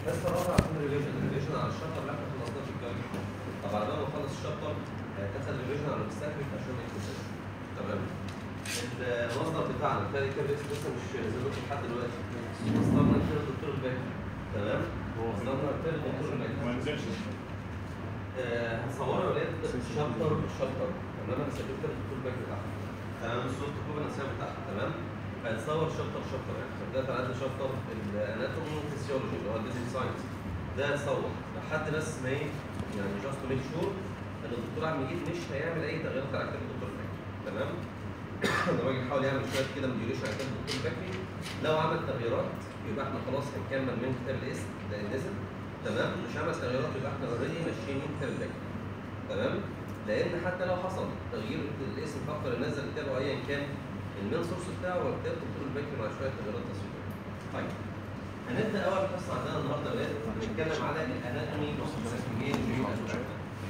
بس الرابع عشان ريفيجن ريفيجن على الشابتر اللي احنا خلصناه في الجامعه طب على بال ما نخلص الشابتر هتاخد ريفيجن على المستهلك عشان يكتسب تمام المصدر بتاعنا الثاني كده لسه لسه مش نزل لكم لحد دلوقتي مصدرنا كده الدكتور الباكي تمام مصدرنا كده الدكتور الباكي ما نزلش آه، هتصوروا يا ولاد شابتر شابتر تمام انا سجلت الدكتور الباكي بتاعها تمام الصوت الكوبا النسائي بتاعها تمام هتصور شابتر شابتر يعني فبدات على قد شابتر الاناتومي والفسيولوجي اللي هو البيزك ساينس ده هتصور لحد بس ما ايه يعني جاست ميك شور ان الدكتور عبد المجيد مش هيعمل اي تغييرات على كتاب الدكتور الباكي تمام الراجل حاول يعمل شويه كده موديوليشن على كتاب الدكتور الباكي لو عمل تغييرات يبقى احنا خلاص هنكمل من كتاب الاسم ده نزل تمام مش عمل تغييرات يبقى احنا اوريدي ماشيين من كتاب الباكي تمام لان حتى لو حصل تغيير الاسم فقط اللي نزل كتابه ايا كان المين سورس بتاعه هو كتاب الدكتور الباكي مع شويه تغييرات بسيطه طيب هنبدا اول حصه عندنا النهارده يا ولاد بنتكلم على الاناتومي والسيستمية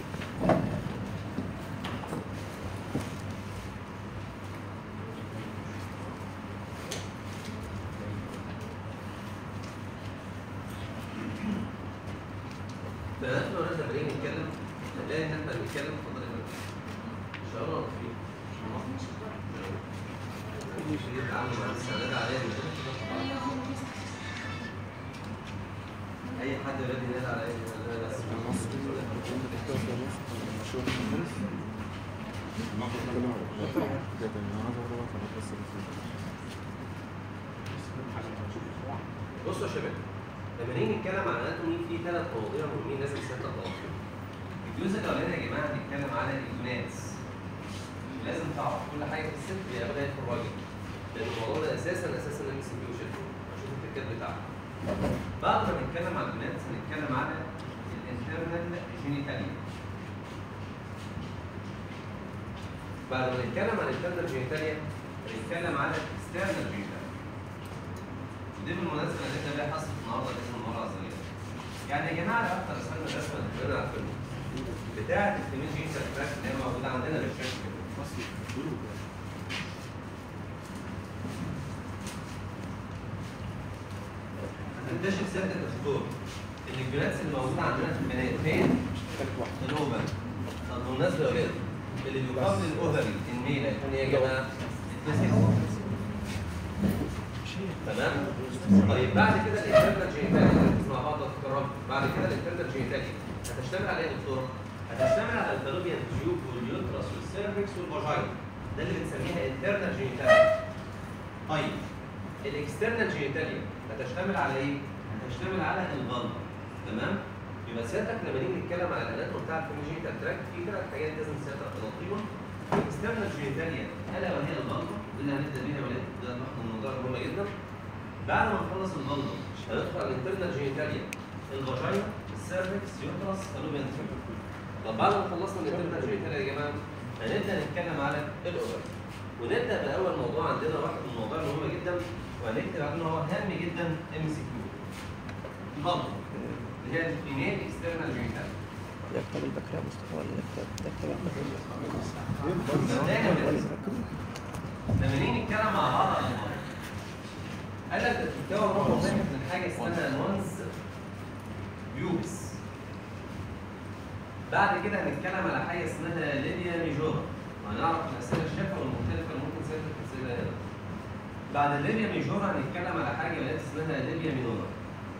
فاحنا ولاد لما نيجي نتكلم هنلاقي ان احنا بنتكلم اتفضل يا فندم ان شاء الله في مش يتعامل مع الاستعداد عليها اي حد يريد ينادي على اي بصوا يا شباب لما نيجي نتكلم عن اناتومي في ثلاث مواضيع مهمين لازم سيادتك تعرفهم. الجزء الاولاني يا جماعه هنتكلم على الجوناتس. لازم تعرف كل حاجه في الست هي بدايه في الراجل. لان الموضوع ده اساسا اساسا ام سي كيو شيفت. اشوف التكات بتاعته. بعد ما نتكلم عن الجوناتس هنتكلم على الانترنال جينيتاليا. بعد ما نتكلم عن الانترنال جينيتاليا هنتكلم على الاكسترنال جينيتاليا. ودي بالمناسبه اللي احنا بقى حصلت النهارده باسم المره العظيمه. يعني يا جماعه لو احنا رسمنا الرسمه اللي كلنا عارفينها بتاعه الفيميل جينيتال تراك اللي هي موجوده عندنا بالشكل كده. هتكتشف سيادة الدكتور ان الجيناتس اللي موجوده عندنا في البنات فين؟ الاوفر. طب بالمناسبه يا ولاد اللي بيقابل الاوفري الميله يكون ايه يا جماعه؟ التستيكولا. تمام طيب بعد كده الانترنال جينيتالي مع بعض الكرام بعد كده الانترنال جينيتالي هتشتمل على ايه يا دكتور؟ هتشتمل على الفالوبيان تيوب واليوترس والسيرفكس والفاجينا ده اللي بنسميها انترنال جينيتالي طيب الاكسترنال جينيتالي هتشتمل على ايه؟ هتشتمل على الفالفا تمام؟ يبقى سيادتك لما نيجي نتكلم على الاناتوم بتاع الفيميجينيتال تراك في ثلاث حاجات لازم سيادتك تغطيهم الاكسترنال جينيتاليا الا وهي الفالفا اللي هنبدا بيها يا ولاد ده نحن الموضوع مهم جدا بعد ما نخلص الفالفا هندخل على الانترنال جينيتاليا الفاجينا السيرفكس يوترس فالوبيان تيوب طب بعد ما خلصنا الانترنال جينيتاليا يا جماعه هنبدا نتكلم على الاوفر ونبدا باول موضوع عندنا واحد من المواضيع المهمه جدا وهنكتب عليه ان هو هام جدا ام سي كيو الفالفا اللي هي الفيميل اكسترنال جينيتاليا يكتب البكرة مصطفى ولا يكتب يكتب صدقني يا ولاد، لما نيجي نتكلم مع بعض عن الموضوع قال لك بتتكون رقم واحد من حاجه اسمها نونز بيوبس بعد كده هنتكلم على حاجه اسمها ليبيا ميجورا وهنعرف الاسئله الشفه والمختلفه اللي ممكن سيادتك تسالها هنا بعد الليبيا ميجورا هنتكلم على حاجه ولاد اسمها ليبيا مينورا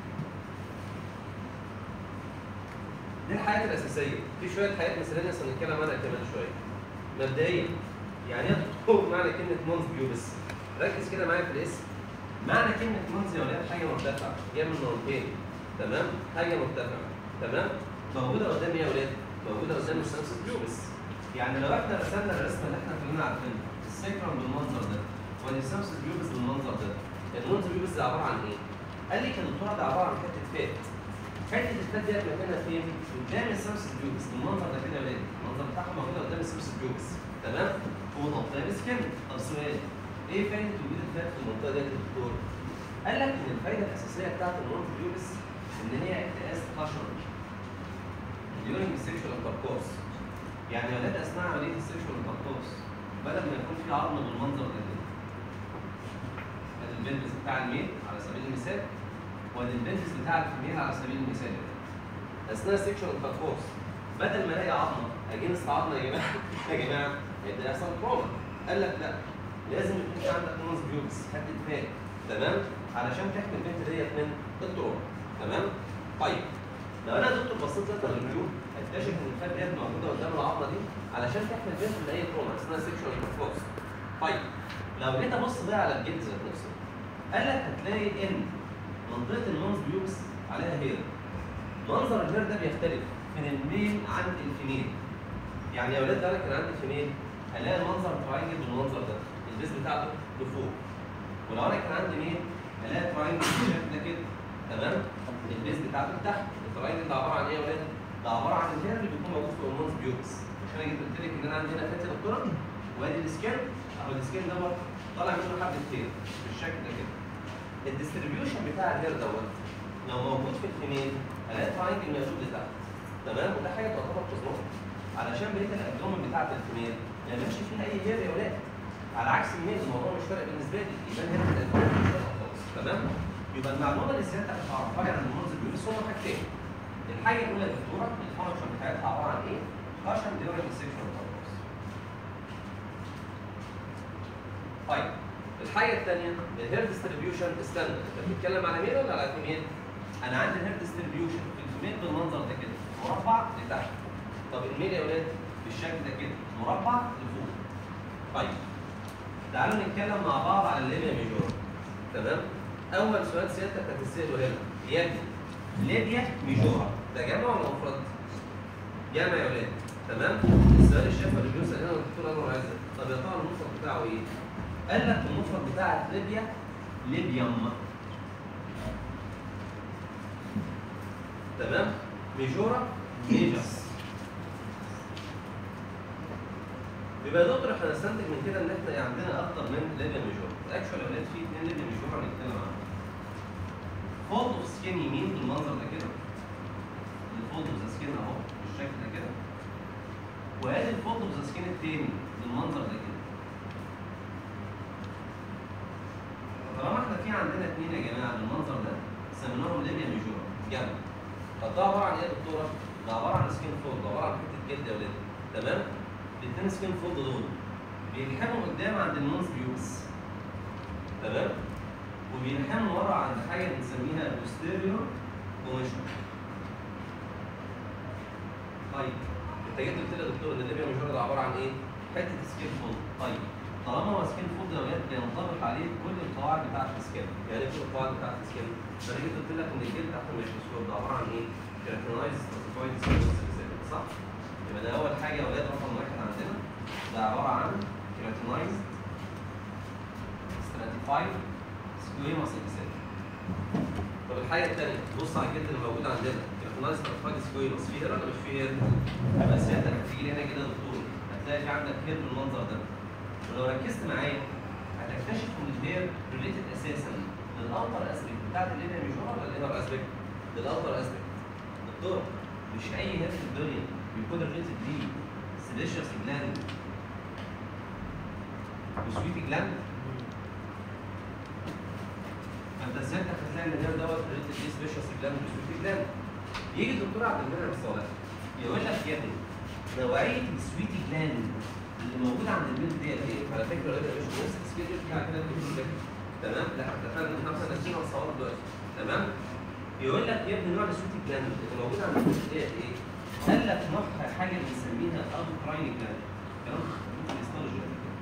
دي الحاجات الاساسيه في شويه حاجات مثاليه هنتكلم عنها كمان شويه مبدئيا يعني ايه دكتور معنى كلمه مونز بيوبس ركز كده معايا في الاسم معنى كلمه مونز يا ولاد حاجه مرتفعه جايه من نقطتين تمام حاجه مرتفعه تمام موجوده قدام ايه يا ولاد موجوده قدام الشمس بيوبس يعني لو احنا رسمنا الرسمه اللي احنا كلنا عارفينها السيكرم بالمنظر ده والسمس بيوبس بالمنظر ده المونز بيوبس ده عباره عن ايه؟ قال لي كان الدكتور ده عباره عن حته فات حته الفات ديت مكانها فين؟ قدام السمس بيوبس بالمنظر ده كده يا ولاد المنظر بتاعها موجود قدام السمس بيوبس تمام؟ هو منطقه مسكن طب سؤال ايه فايده وجود الفات في المنطقه ديت يا دكتور؟ قال لك ان الفايده الاساسيه بتاعت المونز بيوبس ان هي اكتئاز قشر during sexual intercourse يعني ولاد اثناء عمليه السكشوال انتركورس بدل ما يكون في عظم بالمنظر ده كده ادي البلبس بتاع الميل على سبيل المثال وادي البنتس بتاع الفيميل على سبيل المثال اثناء السكشن انتركورس بدل ما الاقي عظمه اجنس عظمه يا جماعه يا جماعه يبدا يحصل تروما قال لك لا لازم يكون في عندك نونس بيوبس حد دماغ تمام علشان تحمي البنت ديت من التروما تمام طيب لو انا يا دكتور بصيت لك على الفيو هتكتشف ان الفات ديت موجوده قدام العظمه دي علشان تحمي البنت من اي تروما اسمها سكشوال انتركورس طيب لو جيت ابص بقى على الجلد ذات نفسه قال لك هتلاقي ان منطقه النونز بيوبس عليها هير منظر الهير ده بيختلف من الميل عن الفيميل يعني يا ولاد ده انا كان عندي فيميل الاقي المنظر تراينجل بالمنظر ده البيز بتاعته لفوق ولو انا كان عندي ميل الاقي تراينجل بالشكل ده كده تمام البيز بتاعته لتحت التراينجل ده عباره عن ايه يا ولاد؟ ده عباره عن الهير اللي بيكون موجود فوق النونز بيوبس عشان انا جيت قلت لك ان انا عندي هنا فاتي دكتوره وادي السكين اهو السكين دوت طالع منه حبه هير بالشكل ده كده الديستريبيوشن بتاع الهير دوت لو موجود في الفيميل الاقي تراينجل موجود لتحت تمام وده حاجه تعتبر قزمه علشان بقيه الابدومن بتاعت الفيميل ما يبانش فيها اي هير يا ولاد على عكس الميل الموضوع مش فارق بالنسبه لي يبان هنا في الابدومن مش فارق خالص تمام يبقى المعلومه اللي سيادتك هتعرفها لي عن المنظر بيقول هم حاجتين الحاجه الاولى يا دكتوره الفانكشن بتاعتها عباره عن ايه؟ عشان ديورنج السكشوال بروبلمز طيب الحاجه الثانيه الهير ديستريبيوشن استنى انت بتتكلم على ميل ولا على فيميل؟ انا عندي الهير ديستريبيوشن في الفيميل بالمنظر ده كده مربع لتحت طب الميل يا ولاد بالشكل ده كده مربع لفوق طيب تعالوا نتكلم مع بعض على الليبيا ميجور تمام اول سؤال سيادتك هتساله هنا يجي ليبيا ميجورا ده جمع ولا مفرد؟ جمع يا ولاد تمام السؤال الشفوي اللي بيوصل هنا الدكتور انور عزت طب يا ترى المفرد بتاعه ايه؟ قال لك المفرد بتاع ليبيا ليبيوم تمام ميجورا ميجاس يبقى يا دكتور احنا نستنتج من كده ان احنا عندنا اكتر من ليبيا ميجورا اكشوال يا ولاد في اثنين ليبيا ميجورا هنتكلم عنهم فولد اوف سكين يمين بالمنظر ده كده الفولد اوف ذا سكين اهو بالشكل ده كده وادي الفولد اوف ذا سكين التاني بالمنظر ده كده طالما احنا في عندنا اثنين يا جماعه بالمنظر ده سميناهم ليبيا ميجورا جنب طب ده عباره عن ايه يا دكتوره؟ ده عباره عن سكين فولد عباره عن حته جلد يا ولاد تمام؟ الاثنين سكين فولد دول بيلحموا قدام عند النونز بيوبس تمام؟ وبيلحموا ورا عند حاجه بنسميها posterior commission طيب انت جيت قلت لي يا دكتور ان الليبيا ميجورا ده عباره عن ايه؟ حته سكين فولد طيب طالما هو سكين فولد يا ولاد بينطبق عليه كل القواعد بتاعت السكين يعني ايه كل القواعد بتاعت السكين فانا جيت قلت لك ان الجلد تحت مش مسكوب ده عباره عن ايه؟ كيراتينايز ستراتيفايد سكين صح؟ يبقى ده اول حاجه يا ولاد رقم واحد عندنا ده عباره عن كيراتينايز ستراتيفايد سكويما سيل طب الحاجه الثانيه بص على الجلد اللي موجود عندنا كيراتينايز ستراتيفايد سكويما في هير ولا مش في هير؟ يبقى سيادتك هتيجي لي هنا كده يا دكتور هتلاقي في عندك هير بالمنظر ده ولو ركزت معايا هتكتشف ان الهير ريليتد اساسا للاوتر اسبكت بتاعت الليبيا ميجورا ولا الانر اسبكت؟ للاوتر اسبكت دكتور مش اي هير في الدنيا بيكون ريليتد ليه سيليشيوس جلاند وسويت جلاند فانت سيادتك هتلاقي ان الهير دوت ريليتد ليه سيليشيوس جلاند وسويت جلاند يجي الدكتور عبد المنعم الصالح يقول لك يا ابني نوعيه السويت جلاند اللي موجوده عند البنت ديت ايه؟ على فكره يا مش نفس السكيدول بتاع كده اللي تمام؟ لا احنا اتفقنا ان احنا ناسيين هنصور دلوقتي تمام؟ يقول لك يا ابني نوع السويت جلاند اللي موجود عند البنت ديت ايه؟ قال لك نوعها حاجه بنسميها البراين جلاند كلام في الاستولوجي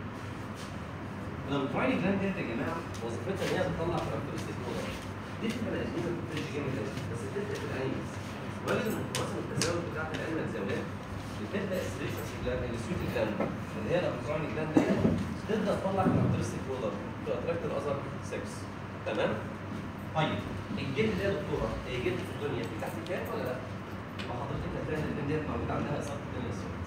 البراين جلاند ديت يا جماعه وظيفتها ان هي بتطلع كاركترستيك مودر دي بتبقى الادويه ما بتبقاش جامد قوي بس بتبدا في الانيمز ولكن الخلاصه التزاوج بتاعت الانيمز يا ولاد بتبدا السليشنس جلاند السويت جلاند اللي هي الالكترونيك جلاند ديت تبدا تطلع كاركترستيك مودر تو اتراكت الاذر سكس تمام؟ طيب الجلد ده يا دكتوره هي جلد في الدنيا في تحت كام ولا لا؟ يبقى حضرتك هتلاقي ان البنت ديت موجود عندها اصابه الدنيا السود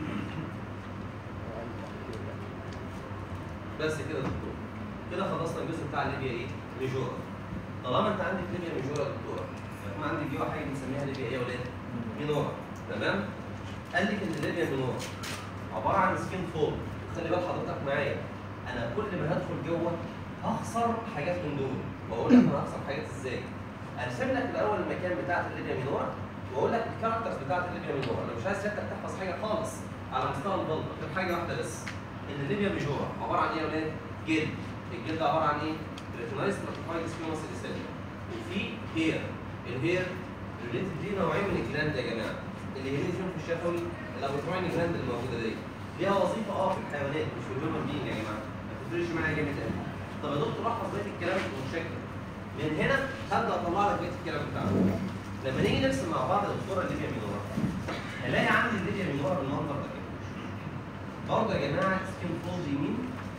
بس كده يا دكتور كده خلصنا الجزء بتاع الليبيا ايه؟ ميجورا طالما انت عندك ليبيا ميجورا يا دكتوره يكون عندك جوه حاجه بنسميها ليبيا ايه يا ولاد؟ مينورا تمام؟ قال لك ان الليبيا مينورا عباره عن سكين فول خلي بال حضرتك معايا انا كل ما هدخل جوه هخسر حاجات من دول واقول لك انا هخسر حاجات ازاي؟ ارسم لك الاول المكان بتاعت الليبيا مينورا واقول لك الكاركترز بتاعت الليبيا مينورا انا مش عايز سيادتك تحفظ حاجه خالص على مستوى البلد غير حاجه واحده بس ان الليبيا ميجورا عباره عن ايه يا ولاد؟ جلد الجلد عباره عن ايه؟ ريتينايز تراتيفايد سكيموس السيل وفي هير الهير ريليتد دي نوعين من الجلاند يا جماعه اللي يهمني فيهم في الشفوي الابوتراين جلاند اللي موجوده دي ليها وظيفه اه في الحيوانات مش في الهيومن بينج يا جماعه ما تفرقش معايا جامد قوي طب يا دكتور احفظ بقيه الكلام المتشكل من هنا هبدا اطلع لك بقيه الكلام بتاعنا لما نيجي نرسم مع بعض الدكتوره الليبيا مينورا هلاقي عندي الليبيا مينورا بالمنظر ده كده برضه يا جماعه سكين فولد يمين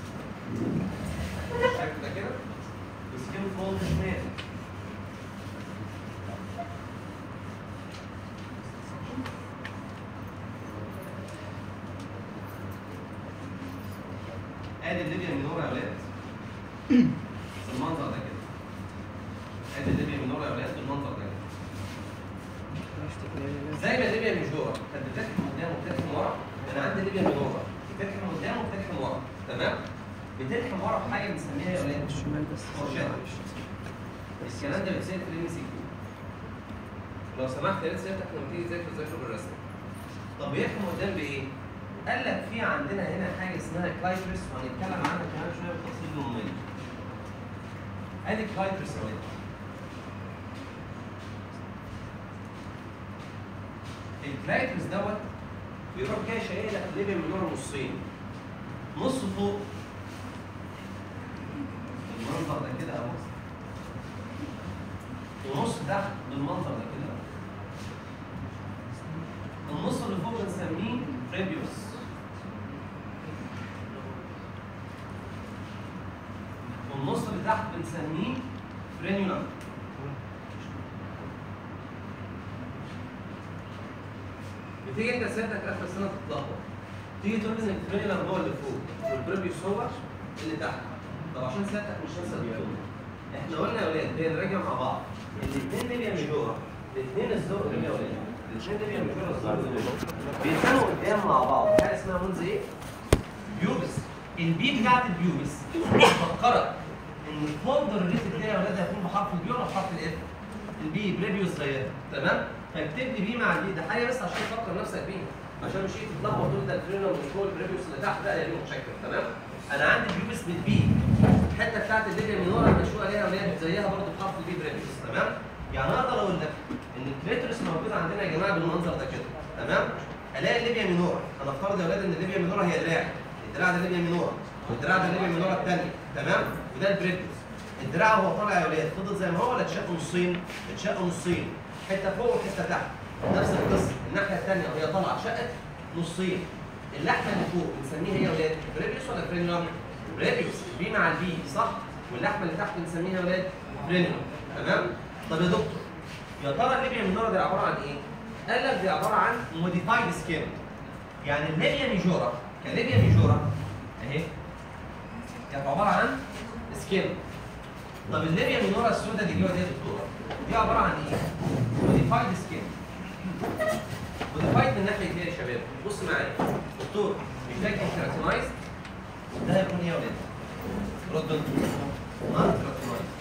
بالشكل ده كده وسكين فولد شمال ادي الليبيا مينورا يا ولاد بالمنظر ده كده ادي الليبيا مينورا يا ولاد بالمنظر ده كده زي ما الليبيا ميجورا كانت بتلحم قدام وبتلحم ورا انا عندي الليبيا ميجورا بتلحم قدام وبتلحم ورا تمام بتلحم ورا بحاجه بنسميها يا ولاد الشمال بس فرشات. الكلام ده بيتسال في الام سي كيو لو سمحت يا ريت سيادتك لما تيجي تذاكر تذاكر بالرسم طب بيلحم قدام بايه؟ قال لك في عندنا هنا حاجه اسمها كلايترس وهنتكلم عنها كمان شويه بالتفصيل ممل ادي كلايترس يا ولاد الكلايترس دوت بيروح جاي شايل لك الليبيا من ورا نصين نص فوق بالمنظر ده كده اهو ونص تحت بالمنظر ده كده اهو النص اللي فوق بنسميه ريبيوس والنص اللي تحت بنسميه فرينيولم بتيجي انت سيادتك اخر السنه تتلخبط تيجي تقول ان الفرينيولم هو اللي فوق والبريبيوس هو اللي تحت طب عشان سيادتك مش هنسى الدكتور احنا قلنا يا ولاد بنراجع مع بعض الاثنين ليبيا ميجورا الاثنين الزوج ليبيا ولاد الاثنين ليبيا ميجورا الزوج بيتكلموا قدام مع بعض حاجه اسمها منذ ايه؟ بيوبس البي بتاعت البيوبس فكرت ان الفولدر الريتد ده يا ولاد هيكون بحرف البي ولا بحرف الاف؟ البي بريبيوس زيها تمام؟ فاكتب لي بي مع البي ده حاجه بس عشان تفكر نفسك بيها عشان مش تيجي تتلخبط تقول ده الفرينوم مش فوق البريبيوس اللي تحت لا يعني متشكل تمام؟ انا عندي البيوبس بالبي الحته بتاعت الليبيا من ورا المشهوره عليها وهي زيها برضه بحرف البي بريبيوس تمام؟ يعني اقدر اقول لك ان الكليتورس موجود عندنا يا جماعه بالمنظر ده كده تمام؟ الاقي الليبيا مينورا هنفترض يا اولاد ان الليبيا مينورا هي دراع الدراع ده الليبيا مينورا والدراع ده الليبيا مينورا الثانيه تمام؟ وده البريبيوس الدراع وهو طالع يا ولاد فضل زي ما هو ولا اتشق نصين؟ اتشق نصين حته فوق وحته تحت نفس القصه الناحيه الثانيه وهي طالعه اتشقت نصين اللحمه اللي فوق بنسميها ايه يا ولاد؟ بريبيوس ولا فرينيوم؟ بريبيوس البي مع البي صح؟ واللحمه اللي تحت بنسميها يا ولاد فرينيوم تمام؟ طب يا دكتور يا ترى الليبيا مينورا دي عباره عن ايه؟ قال لك دي عباره عن موديفايد سكيم يعني الليبيا ميجورا كليبيا ميجورا اهي كانت عباره عن سكيم طب الليبيا مينورا السوداء دي جوه دي يا دكتوره دي عباره عن ايه؟ موديفايد سكيم موديفايد من ناحيه ايه يا شباب؟ بص معايا دكتور مش ده كيراتينايزد ده هيكون ايه يا ولاد؟ رد انتوا نون كيراتينايزد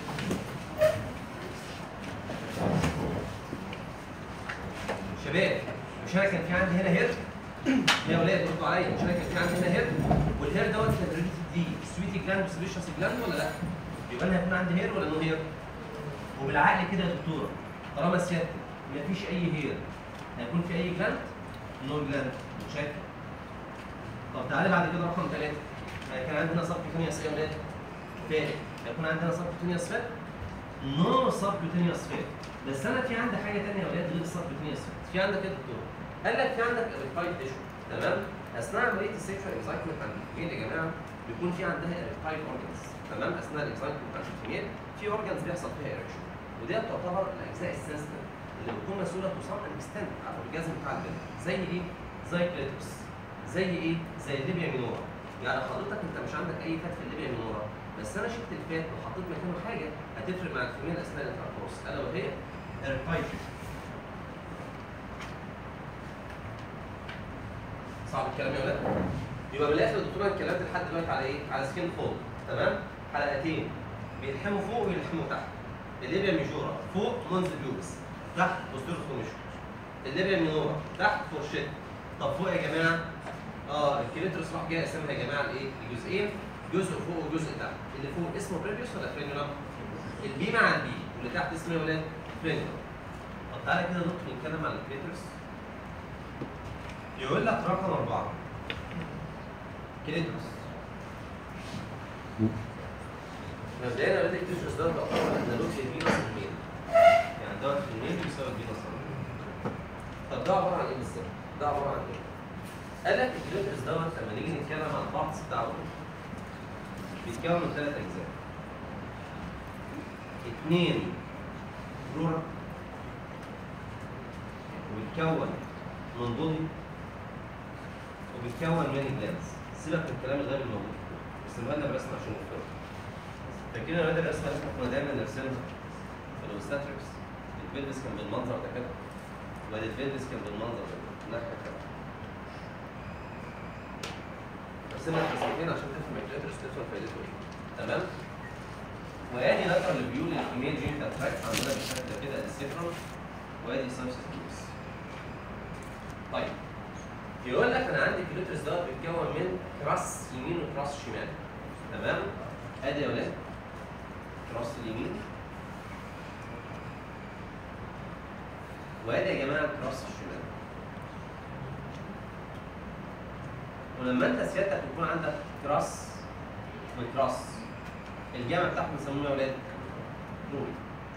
شباب مش انا كان في عندي هنا هير يا ولاد ردوا عليا مش انا كان في عندي هنا هير والهير دوت كان ريليتد دي سويتي جلاند وسبيشس جلاند ولا لا؟ يبقى انا هيكون عندي هير ولا نو هير؟ وبالعقل كده يا دكتوره طالما سيادتك مفيش اي هير هيكون في اي جلاند؟ نو جلاند متشكل طب تعالى بعد كده رقم ثلاثه كان عندنا سب كوتينيوس ايه يا ولاد؟ فات هيكون عندنا سب كوتينيوس فات؟ نو سب كوتينيوس فات بس انا في عندي حاجه ثانيه يا ولاد غير السب كوتينيوس فات في عندك ايه يا دكتور؟ قال لك في عندك اريفايد تيشو تمام؟ اثناء عمليه السيكشوال اكسايتمنت عند الفيميل يا جماعه بيكون في عندها اريفايد اورجنز تمام؟ اثناء الاكسايتمنت عند الفيميل في اورجنز بيحصل فيها ايركشن ودي تعتبر الاجزاء السنسيتيف اللي بتكون مسؤوله تو سام اكستنت على الاورجازم بتاع البنت زي ايه؟ زي كليتوس زي ايه؟ زي الليبيا مينورا يعني حضرتك انت مش عندك اي فات في الليبيا مينورا بس انا شلت الفات وحطيت مكانه حاجه هتفرق مع الفيميل اثناء الانتركورس الا وهي اريفايد صعب الكلام يا ولاد؟ يبقى من الاخر يا دكتور انا اتكلمت لحد دلوقتي على ايه؟ على سكين فولد تمام؟ حلقتين بيلحموا فوق ويلحموا تحت الليبيا ميجورا فوق مونز بيوبس تحت بوستيرو كوميشن الليبيا مينورا تحت فورشيت طب فوق يا جماعه اه الكليتروس راح جاي قسمها يا جماعه لايه؟ لجزئين جزء فوق وجزء تحت اللي فوق اسمه بريبيوس ولا فرينيولم؟ البي مع البي واللي تحت اسمه ايه يا ولاد؟ فرينيولم طب تعالى كده ندخل نتكلم عن الكليتروس يقول لك رقم أربعة كليتروس مبدئيا انا بدأت الكليتروس ده بقى انالوج للفينوس الميل يعني دوت في الميل بيساوي الفينوس طب ده عبارة عن ايه بالظبط؟ ده عبارة عن ايه؟ قال لك الكليتروس دوت لما نيجي نتكلم عن الفحص بتاعه بيتكون من ثلاث أجزاء اثنين رورة وبيتكون من بودي وبيتكون من جلانس سيبك من الكلام الغير الموجود بس الواد انا برسم عشان نفهم فاكرين الواد الرسمه اللي احنا كنا دايما نرسمها في الاوستاتريكس البيلفس كان بالمنظر ده كده وبعد البيلفس كان بالمنظر ده ناحيه كده رسمها رسمتين عشان تفهم الكلاترس تفهم فايدته ايه تمام وادي لاترال فيو للفيميل جين اتراكت عندنا بالشكل ده كده السيفرال وادي سبستيوس طيب يقول لك انا عندي كليترس دوت بيتكون من كراس يمين وكراس شمال تمام ادي يا ولاد كراس اليمين وادي يا جماعه كراس الشمال ولما انت سيادتك يكون عندك كراس وكراس الجامع بتاعهم بيسموه يا ولاد نوري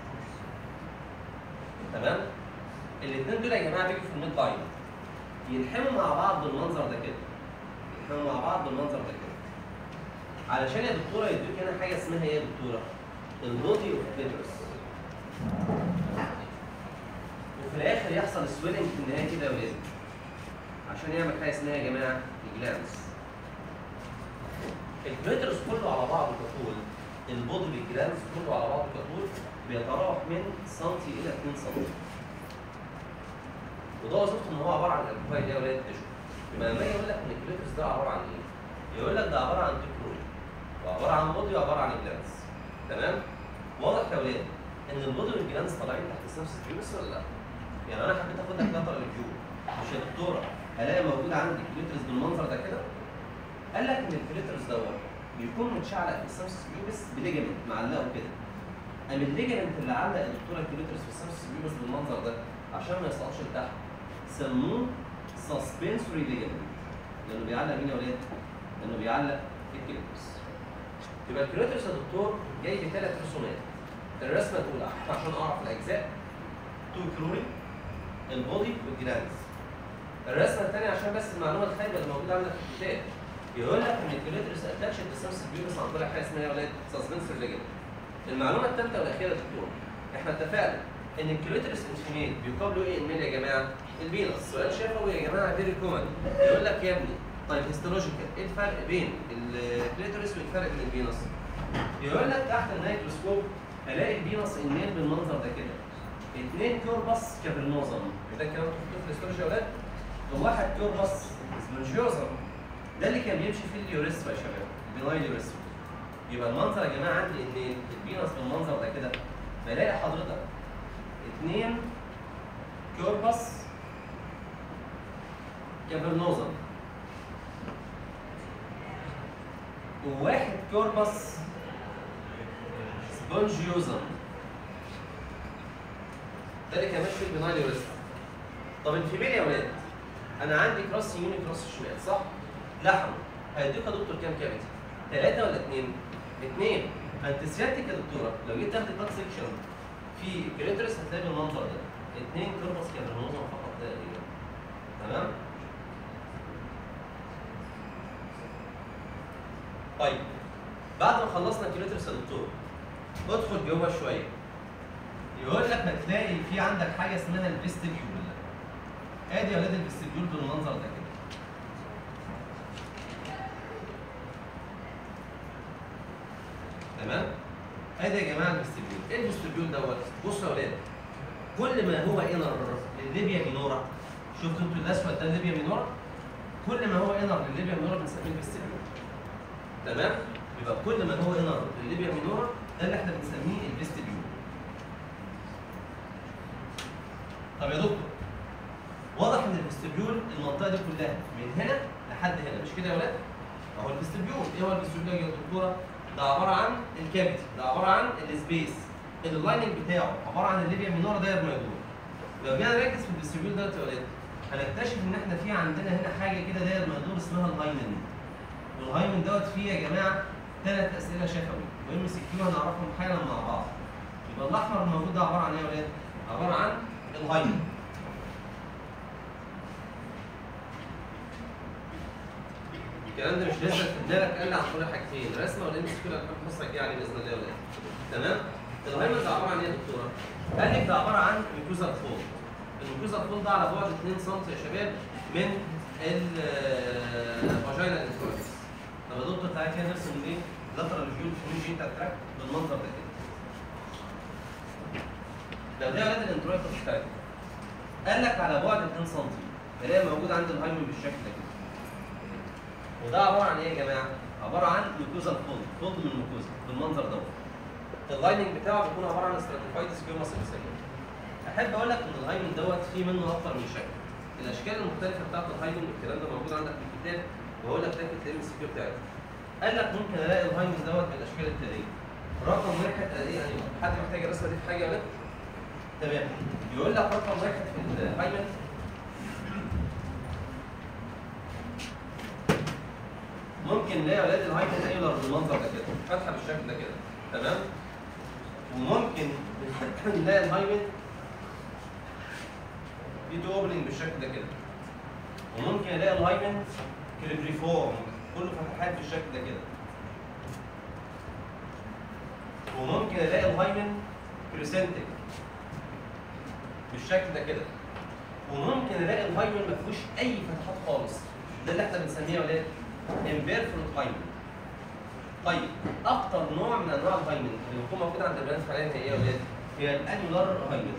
تمام الاثنين دول يا جماعه بيجوا في الميد لاين يلحموا مع بعض بالمنظر ده كده يلحموا مع بعض بالمنظر ده كده علشان يا دكتوره يدوك هنا حاجه اسمها ايه يا دكتوره؟ البودي اوف بيترس وفي الاخر يحصل سويلنج في النهايه كده يا ولاد عشان يعمل حاجه اسمها يا جماعه الجلانس البيترس كله على بعضه كطول البودي بالجلانس كله على بعضه كطول بيتراوح من سنتي الى 2 سنتي وده وظيفته ان هو عباره عن الكوبايه دي يا ولاد تشوف يبقى لما يجي يقول لك ان الكليتوس ده عباره عن ايه؟ يقول لك ده عباره عن تكرون وعباره عن بودي وعباره عن جلانس تمام؟ واضح يا ولاد ان البودي والجلانس طالعين تحت السيرفس فيوس ولا لا؟ يعني انا حبيت اخد لك لاترال ريفيو مش يا دكتوره هلاقي موجود عندي كليترس بالمنظر ده كده قال لك ان الكليترس دوت بيكون متشعلق في السيرفس فيوس بليجمنت معلقه كده قام الليجمنت اللي علق الدكتوره الكليترس في السيرفس فيوس بالمنظر ده عشان ما يسقطش لتحت سموه سسبنسوري ليجمنت لانه بيعلق مين يا ولاد؟ لانه بيعلق الكليترس يبقى الكليترس يا دكتور جاي بثلاث رسومات الرسمه الاولى عشان اعرف الاجزاء تو كلوري البودي والجلانز الرسمه الثانيه عشان بس المعلومه الخايبه اللي موجوده عندك في الكتاب يقول لك ان الكليترس اتاتش للسمس بيوبس عن طريق حاجه اسمها يا ولاد سسبنسوري ليجمنت المعلومه الثالثه والاخيره يا دكتور احنا اتفقنا ان الكليترس انفينيت بيقابله ايه الميل يا جماعه؟ الفينوس سؤال شفوي يا جماعه فيري كومن يقول لك يا ابني طيب هيستولوجيكال ايه الفرق بين الكليترس والفرق بين الفينوس؟ يقول لك تحت الميكروسكوب الاقي الفينوس الميل بالمنظر ده كده اثنين كوربس كابرنوزم ده الكلام ده في الهيستولوجي يا ولاد وواحد كوربس سبونجيوزم ده اللي كان بيمشي فيه اليوريثرا يا شباب البينايل يوريثرا يبقى المنظر يا جماعه عندي ان الفينوس بالمنظر ده كده بلاقي حضرتك اثنين كوربس كافرنوزا وواحد كوربس سبونجيوزا ده اللي كان ماشي في البنايل يوريثرا طب الفيميل يا ولاد انا عندي كراس يمين وكراس شمال صح؟ لحم هيديك يا دكتور كام كافيتي؟ ثلاثة ولا اثنين؟ اثنين انت سيادتك يا دكتوره لو جيت تاخد كات سيكشن في كريترس هتلاقي بالمنظر ده اثنين كوربس كافرنوزا فقط لا غير تمام؟ طيب بعد ما خلصنا كريترس يا دكتور ادخل جوه شويه يقول لك هتلاقي في عندك حاجه اسمها الفيستيبيول ادي يا ولاد الفيستيبيول بالمنظر ده كده تمام ادي يا جماعه الفيستيبيول ايه الفيستيبيول دوت بصوا يا ولاد كل ما هو انر للليبيا مينورا شفتوا انتوا الاسود ده الليبيا مينورا كل ما هو انر للليبيا مينورا بنسميه الفيستيبيول تمام يبقى كل ما هو انر للليبيا مينورا ده اللي احنا بنسميه الفيستيبيول طب يا دكتور واضح ان الفستبيول المنطقه دي كلها من هنا لحد هنا مش كده يا ولاد؟ اهو الفستبيول ايه هو الفستبيول يا دكتوره؟ ده عباره عن الكافيتي ده عباره عن السبيس اللايننج بتاعه عباره عن الليبيا مينورا داير ما يدور لو جينا نركز في الفستبيول ده يا ولاد هنكتشف ان احنا في عندنا هنا حاجه كده داير ما يدور اسمها الهايمن والهايمن دوت فيه يا جماعه ثلاث اسئله شفوي وام سي كيو هنعرفهم حالا مع بعض يبقى الاحمر الموجود ده عباره عن ايه يا ولاد؟ عباره عن الهايمن الكلام ده مش لسه في دماغك قال لي عن طريق حاجتين رسمه ولا ام سي كيو هتكون الحصه الجايه عليه باذن الله ولا ايه؟ تمام؟ الهايمن ده عباره عن ايه يا دكتوره؟ قال لك ده عباره عن ميكوزا فولد الميكوزا فولد ده على بعد 2 سم يا شباب من الفاجينا الانترويتس طب يا دكتور تعالى كده نرسم ايه؟ لاترال فيو في بتاع التراك بالمنظر ده كده لو ده ولاد الانترويتس بتاعتك قال لك على بعد 2 سم تلاقيها موجود عند الهايمن بالشكل ده كده وده عباره عن ايه يا جماعه؟ عباره عن ميكوزا فولد فولد من الميكوزا بالمنظر دوت اللايننج بتاعه بيكون عباره عن ستراتيفايد سكيوما سيلسيه احب اقول لك ان الهايمن دوت فيه منه اكتر من شكل الاشكال المختلفه بتاعت الهايمن والكلام ده موجود عندك في الكتاب وهقول لك تاكد الام سي كيو بتاعتي قال لك ممكن الاقي الهايمن دوت بالاشكال التاليه رقم واحد الاقيه يعني حد محتاج الرسمه دي في حاجه ولا لا؟ تمام يقول لك رقم واحد في الهايمن ممكن نلاقي اولاد الهايمن ايلر بالمنظر ده كده فتحه بالشكل ده كده تمام وممكن نلاقي الهايمن في تو اوبننج بالشكل ده كده وممكن الاقي الهايمن كريبريفورم كله فتحات بالشكل ده كده وممكن الاقي الهايمن كريسنتك بالشكل ده كده وممكن الاقي الهايمن ما فيهوش اي فتحات خالص ده اللي احنا بنسميه يا ولاد امبيرفلت هايمن طيب اكتر نوع من انواع الهايمن اللي بيكون موجود عند البنات حاليا هي ايه يا ولاد؟ هي الانيولار هايمن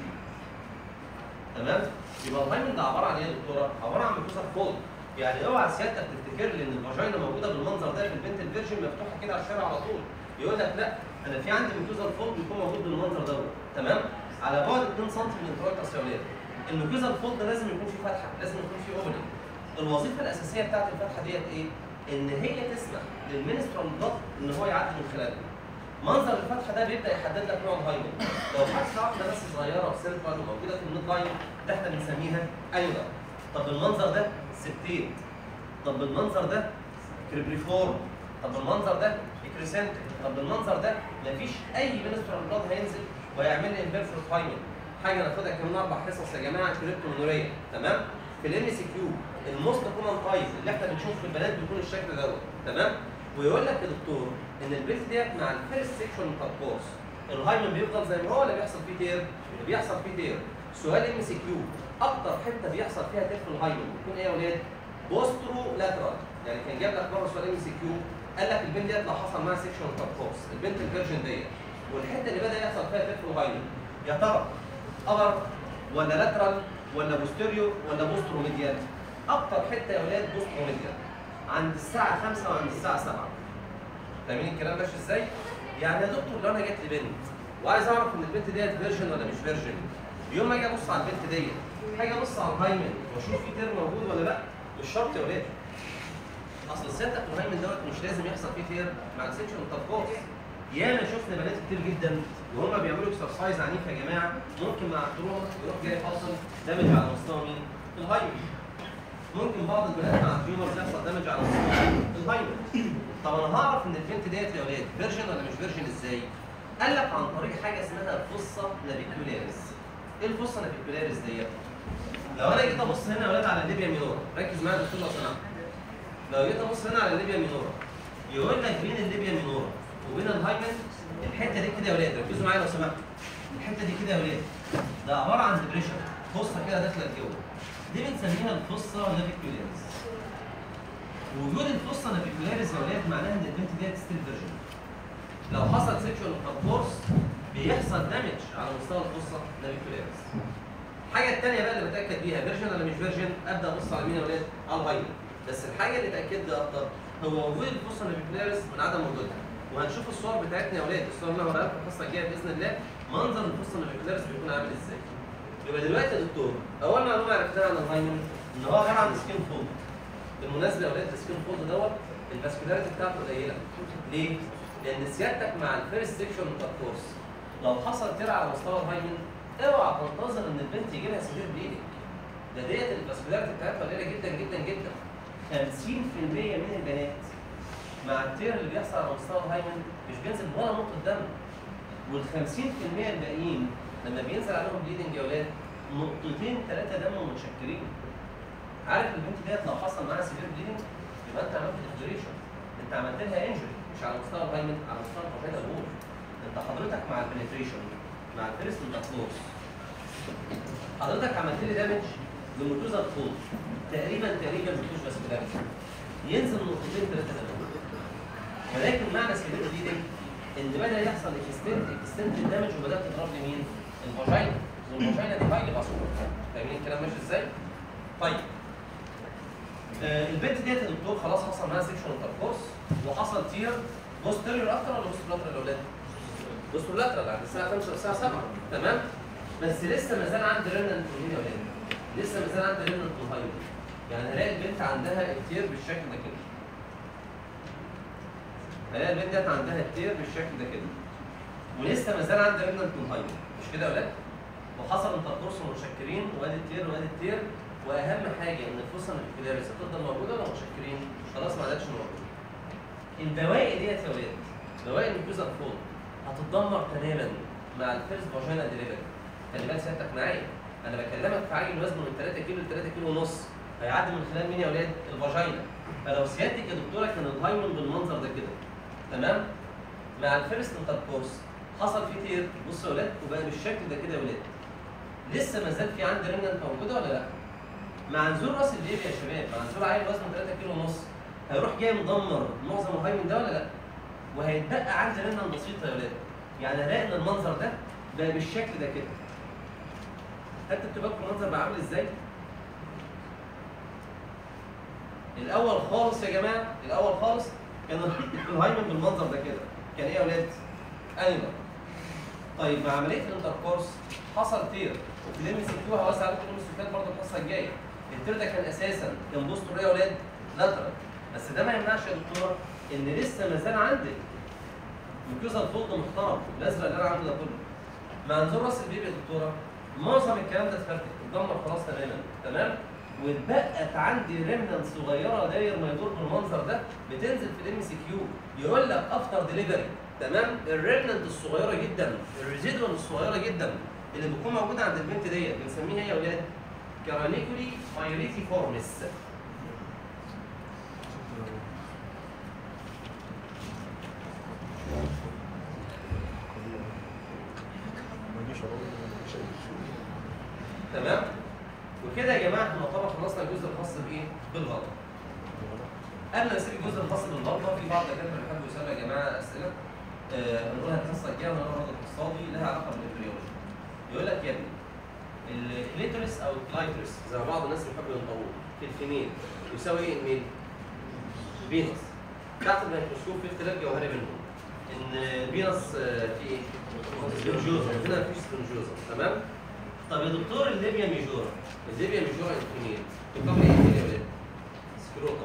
تمام؟ يبقى الهايمن ده عباره عن ايه يا دكتوره؟ عباره عن ميكوزا فولد يعني اوعى سيادتك تفتكر لي ان الفاجينا موجوده بالمنظر ده في البنت الفيرجن مفتوحه كده على الشارع على طول يقول لك لا انا في عندي ميكوزا فولد بيكون موجود بالمنظر دوت تمام؟ على بعد 2 سم من الانترويتس يا ولاد الميكوزا الفولد ده لازم يكون فيه فتحه لازم يكون فيه اوبننج الوظيفه الاساسيه بتاعت الفتحه ديت ايه؟ ان هي تسمح للمينسترال بلاد ان هو يعدي من خلالها. منظر الفتحه ده بيبدا يحدد لك نوع الهايمن. لو فتحه واحده بس صغيره وسنترال وموجوده في الميد لاين ده احنا بنسميها انيولار. طب بالمنظر ده سبتيت. طب بالمنظر ده كريبريفورم. طب بالمنظر ده كريسنتك. طب بالمنظر ده مفيش اي مينسترال بلاد هينزل ويعمل لي امبيرفورت هايمن. حاجه ناخدها كمان اربع حصص يا جماعه كريبتومونوريه تمام؟ في الام سي كيو الموست كومن تايب اللي احنا بنشوفه في البنات بيكون الشكل دوت تمام ويقول لك يا دكتور ان البنت ديت مع الفيرست سيكشن انتركورس الهايمن بيفضل زي ما هو ولا بيحصل فيه تير؟ بيحصل فيه تير سؤال ام سي كيو اكتر حته بيحصل فيها تير في الهايمن بيكون ايه يا ولاد؟ بوسترو لاترال يعني كان جاب لك مره سؤال ام سي كيو قال لك البنت ديت لو حصل معاها سيكشن انتركورس البنت الفيرجن ديت والحته اللي بدا يحصل فيها تير في الهايمن يا ترى ابر ولا لاترال ولا بوستيريو ولا بوسترو ميديال اكتر حته يا اولاد بوسترو ميديال عند الساعه 5 وعند الساعه 7 فاهمين الكلام ماشي ازاي؟ يعني يا دكتور لو انا جات لي بنت وعايز اعرف ان البنت ديت فيرجن ولا مش فيرجن يوم ما اجي ابص على البنت ديت هاجي ابص على الهايمن واشوف في تير موجود ولا لا مش شرط يا ولاد اصل سيادتك الهايمن دوت مش لازم يحصل فيه تير مع السكشن انتركورس ياما شفنا بنات كتير جدا وهم بيعملوا اكسرسايز عنيف يا جماعه ممكن مع التروما يروح جاي حاصل دامج على مستوى مين؟ الهايمن ممكن بعض البنات مع التيومرز يحصل دامج على مستوى الهايمن طب انا هعرف ان البنت ديت يا ولاد فيرجن ولا مش فيرجن ازاي؟ قال لك عن طريق حاجه اسمها الفصه نافيكولاريس ايه الفصه نافيكولاريس ديت؟ لو انا جيت ابص هنا يا ولاد على الليبيا مينورا ركز معايا يا دكتور لو سمحت لو جيت ابص هنا على الليبيا مينورا يقول لك بين الليبيا مينورا وبين الهايمن الحته دي كده يا ولاد ركزوا معايا لو سمحت الحته دي كده يا ولاد ده عباره عن ديبريشن فصه كده داخله لجوه دي بنسميها الفصه نافيكولاريس وجود الفصه نافيكولاريس يا ولاد معناها ان البنت ديت ستيل فيرجن لو حصل سيكشوال انتركورس بيحصل دامج على مستوى الفصه نافيكولاريس الحاجه الثانيه بقى اللي بتاكد بيها فيرجن ولا مش فيرجن ابدا ابص على مين يا ولاد على الهايمن بس الحاجه اللي اتاكد لي اكتر هو وجود الفصه نافيكولاريس من عدم وجودها وهنشوف الصور بتاعتنا يا ولاد الصور اللي هوريها لكم الحصه الجايه باذن الله منظر الفصه نافيكولاريس بيكون عامل ازاي يبقى دلوقتي يا دكتور اول معلومه عرفتها عن الهايمن ان هو عباره عن سكين فولد بالمناسبه يا اولاد السكين فولد دوت الفاسكولاريتي بتاعته قليله ليه؟ لان سيادتك مع الفيرست سيكشن انتركورس لو حصل تير على مستوى الهايمن اوعى تنتظر ان البنت يجي لها سيفير بليدنج ده ديت الفاسكولاريتي بتاعتها قليله جدا جدا جدا 50% من البنات مع التير اللي بيحصل على مستوى الهايمن مش بينزل ولا نقطه دم وال 50% الباقيين لما بينزل عليهم بليدنج يا ولاد نقطتين ثلاثه دم ومتشكرين عارف البنت ديت لو حصل معاها سيفير بليدنج يبقى انت عملت اكسبريشن انت عملت لها انجري مش على مستوى الهايمن على مستوى الفاجينا بول انت حضرتك مع البنتريشن مع الفيرست انتركلوز حضرتك عملت لي دامج لموتوزا فول تقريبا تقريبا مفيش بس ينزل نقطتين ثلاثه دم ولكن معنى سيفير بليدنج ان بدا يحصل اكستنت اكستنت دامج وبدات تضرب لي مين؟ الفاجينا والفاجينا دي هايلي اصلا فاهمين الكلام ماشي ازاي؟ طيب آه البنت ديت يا دكتور خلاص حصل معاها سيكشن انتركورس وحصل تير بوستيريور اكتر ولا بوستيريور يا اولاد؟ بوستيريور عند الساعه 5 والساعه 7 تمام؟ بس لسه ما زال عندي رينال يا اولاد لسه ما زال عندي رينال هايلي يعني هلاقي البنت عندها التير بالشكل ده كده هلاقي البنت ديت عندها التير بالشكل ده كده ولسه ما زال عندي رينال هايلي مش كده يا اولاد؟ وحصل انتركورس متشكرين وادي التير وادي التير واهم حاجه ان الفصل الابيكولاريس هتفضل موجوده ولا متشكرين؟ خلاص ما عادتش موجوده. البواقي ديت يا ولاد بواقي النيوكليوزر فول هتتدمر تماما مع الفيرست فاجينا ديليفري. خلي بالك سيادتك معايا انا بكلمك في عيل وزنه من 3 كيلو ل 3 كيلو ونص هيعدي من خلال مين يا ولاد؟ الفاجينا. فلو سيادتك يا دكتوره كان الهايمن بالمنظر ده كده تمام؟ مع الفيرست انتركورس حصل فيه تير بصوا يا ولاد وبقى بالشكل ده كده يا ولاد. لسه ما زال في عندي ريمنت موجوده ولا لا؟ مع نزول راس البيبي يا شباب مع نزول عيل وزنه 3 كيلو ونص هيروح جاي مدمر معظم الهايمن ده ولا لا؟ وهيتبقى عندي رنه بسيطه يا ولاد يعني هلاقي ان المنظر ده بقى بالشكل ده كده خدت انتوا بالكم المنظر بقى عامل ازاي؟ الاول خالص يا جماعه الاول خالص كان الهايمن بالمنظر ده كده كان ايه يا ولاد؟ ايوه طيب مع عمليه الانتركورس حصل تير وفي الام سي كيو هوسع عليكم الام سي برضه الحصه الجايه التير ده كان اساسا كان بوستر يا ولاد لاترال بس ده ما يمنعش يا دكتوره ان لسه ما زال عندي ميكوزا فولد محترم الازرق اللي انا عامله ده كله مع نزول راس البيبي يا دكتوره معظم الكلام ده اتفرتك اتدمر خلاص تماما تمام واتبقت عندي ريمنت صغيره داير ما يدور بالمنظر ده بتنزل في الام سي كيو يقول لك افتر ديليفري تمام الريمنت الصغيره جدا الريزيدوال الصغيره جدا اللي بتكون موجوده عند البنت ديت بنسميها ايه يا اولاد؟ كرانيكولي مايوريتي فورمس تمام؟ وكده يا جماعه احنا طبعا خلصنا الجزء الخاص بايه؟ بالغلط. قبل ما نسيب الجزء الخاص بالغلطه في بعض الدكاتره بيحبوا يسالوا يا جماعه اسئله آه، هنقولها الحصه الجايه وهنقولها برضه الحصه دي لها علاقه بالامبريولوجي. يقول لك يا ابني الكليتوريس او الكلايتوريس زي ما بعض الناس بيحبوا ينطقوه في الفيميل يساوي ايه الميل؟ فينوس. تحت الميكروسكوب في اختلاف جوهري بينهم. ان الفينوس آه، في ايه؟ سبنجوزا هنا مفيش سبنجوزا تمام؟ طب يا دكتور الليبيا ميجورا الليبيا ميجورا الفيميل تقابل ايه يا ولاد؟ سكروتم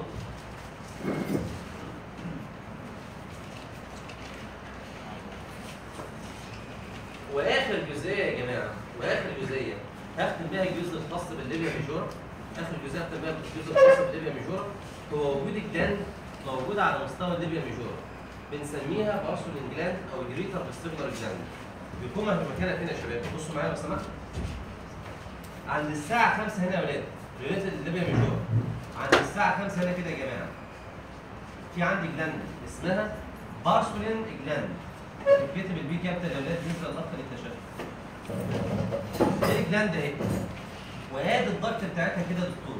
واخر جزئيه يا جماعه واخر جزئيه هختم بيها الجزء الخاص بالليبيا ميجورا اخر جزئيه هختم بيها الجزء الخاص بالليبيا ميجورا هو وجود الجلاند موجود على مستوى الليبيا ميجورا بنسميها بارسولين جلاند او جريتر فيستيبولار جلاند بيكون مكانها فين يا شباب بصوا معايا لو سمحت عند الساعه 5 هنا يا ولاد ريليتد الليبيا ميجورا عند الساعه 5 هنا كده يا جماعه في عندي جلاند اسمها بارسولين جلاند كتب البي كابتن يا ولاد بالنسبه للضغط للتشفي دي الجلاند اهي وادي الضغط بتاعتها كده يا دكتور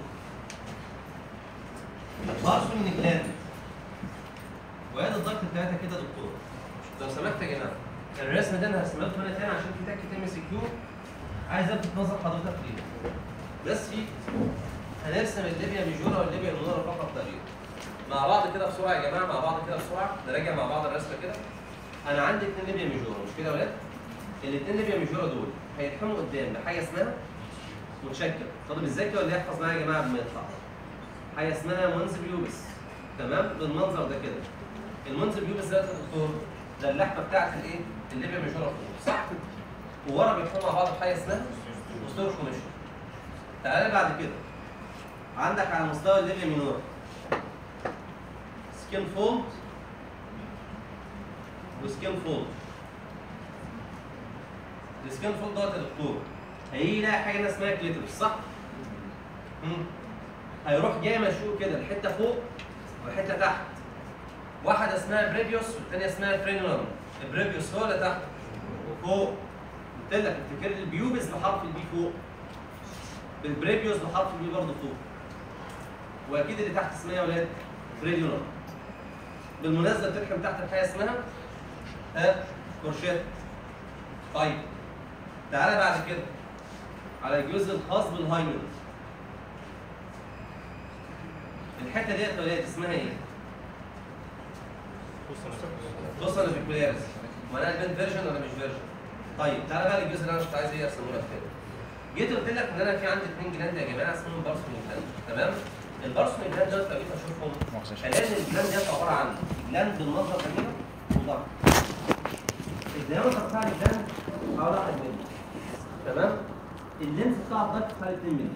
بارسولين جلاند وادي الضغط بتاعتها كده يا دكتور لو سمحت يا جماعه الرسمه دي انا هرسمها لكم هنا تاني عشان في تكه ام سي كيو عايز الفت نظر حضرتك ليها بس في هنرسم الليبيا ميجورا والليبيا منورة فقط تقريبا مع بعض كده بسرعه يا جماعه مع بعض كده بسرعه نراجع مع بعض الرسمه كده انا عندي اثنين ليبيا ميجورا مش كده يا ولاد؟ الاثنين ليبيا ميجورا دول هيلحموا قدام بحاجه اسمها متشكل طالب الذكي ولا يحفظ معايا يا جماعه قبل ما يطلع حاجه اسمها منصب يوبس تمام بالمنظر ده كده المنصب يوبس ده يا دكتور ده اللحمه بتاعت الايه الليبيا ميجورا فوق صح وورا بيلحموا مع بعض بحاجه اسمها مستوى كوميشن تعالى بعد كده عندك على مستوى الليبيا مينور سكين فولد وسكين فولد السكين فولد دوت يا دكتور هيجي يلاقي حاجه اسمها كليتورس صح؟ مم. هيروح جاي مشهور كده الحته فوق والحته تحت واحده اسمها بريبيوس والثانيه اسمها فرينولم البريبيوس هو اللي تحت فوق قلت لك افتكر لي البيوبس بحرف البي فوق بالبريبيوس بحرف البي برضه فوق واكيد اللي تحت اسمها يا ولاد فرينولم بالمناسبه بتلحم تحت الحاجه اسمها ها كورشيت طيب تعالى بعد كده على الجزء الخاص بالهايمن الحته ديت يا ولاد اسمها ايه؟ بص انا بيكولاريس وانا البنت فيرجن ولا مش فيرجن؟ طيب تعالى بقى للجزء اللي انا كنت عايز ايه ارسمه لك كده جيت قلت لك ان انا في عندي اثنين جلاند يا جماعه اسمهم بارسون جلاند تمام؟ البارسون جلاند دوت لو جيت اشوفهم الاقي ان الجلاند ديت عباره عن جلاند بالمنظر ده كده وضغط الديامتر بتاع الجلاند حوالي 1 مللي تمام؟ اللينس بتاع الضغط حوالي 2 مللي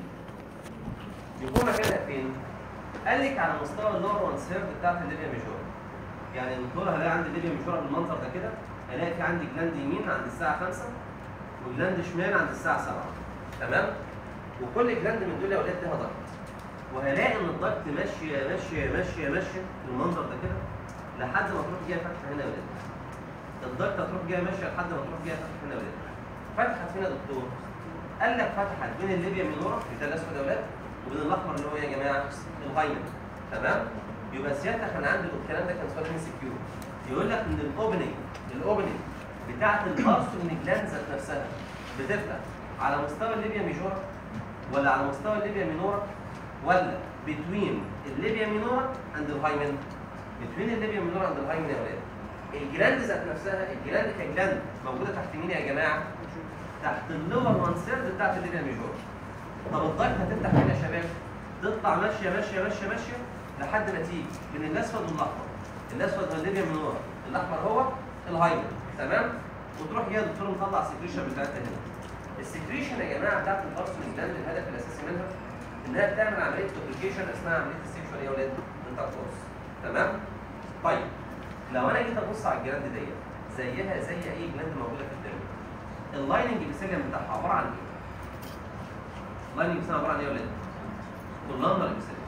يكون مكانها فين؟ قال لك على مستوى اللور وان سيرف بتاعت الليبيا ميجورا يعني الدكتور هلاقي عندي الليبيا ميجورا بالمنظر ده كده هلاقي في عندي جلاند يمين عند الساعه 5 وجلاند شمال عند الساعه 7 تمام وكل جلاند من دول يا اولاد ليها ضغط وهلاقي ان الضغط ماشيه ماشيه ماشيه ماشيه بالمنظر ده كده لحد ما تروح جايه فاتحه هنا يا اولاد الضغط هتروح جايه ماشيه لحد ما تروح جايه فاتحه هنا يا اولاد فتحت فين يا دكتور؟ قال لك فتحت بين الليبيا مينورا في ده الاسود يا اولاد وبين الاحمر اللي هو ايه يا جماعه؟ الهايمن تمام؟ يبقى سيادتك انا عندي الكلام ده كان سؤال ام سي كيو يقول لك ان الاوبننج الاوبننج بتاعت البارسون جلاند ذات نفسها بتفتح على مستوى الليبيا ميجورا ولا على مستوى الليبيا مينورا ولا بتوين الليبيا مينورا عند الهايمن بتوين الليبيا مينورا عند الهايمن يا ولاد الجلاند ذات نفسها الجلاند كجلاند موجوده تحت مين يا جماعه؟ تحت اللور وان سيرد بتاعت الليبيا ميجورا طب الضغط هتفتح فين يا شباب؟ تطلع ماشيه ماشيه ماشيه ماشيه لحد ما تيجي من الاسود والاحمر الاسود هو الليبيا من ورا الاحمر هو الهايمن تمام وتروح هي دكتور مطلع السكريشن بتاعتها هنا السكريشن يا جماعه بتاعت البارسون جلاند الهدف الاساسي منها انها بتعمل عمليه دوبليكيشن اسمها عمليه السكشوال يا ولاد انتركورس تمام طيب لو انا جيت ابص على الجلاند ديت زيها زي اي جلاند موجوده في الدم اللايننج بيسيليوم بتاعها عباره عن ايه؟ اللايننج بيسيليوم عباره عن ايه يا ولاد؟ كولامنر بيسيليوم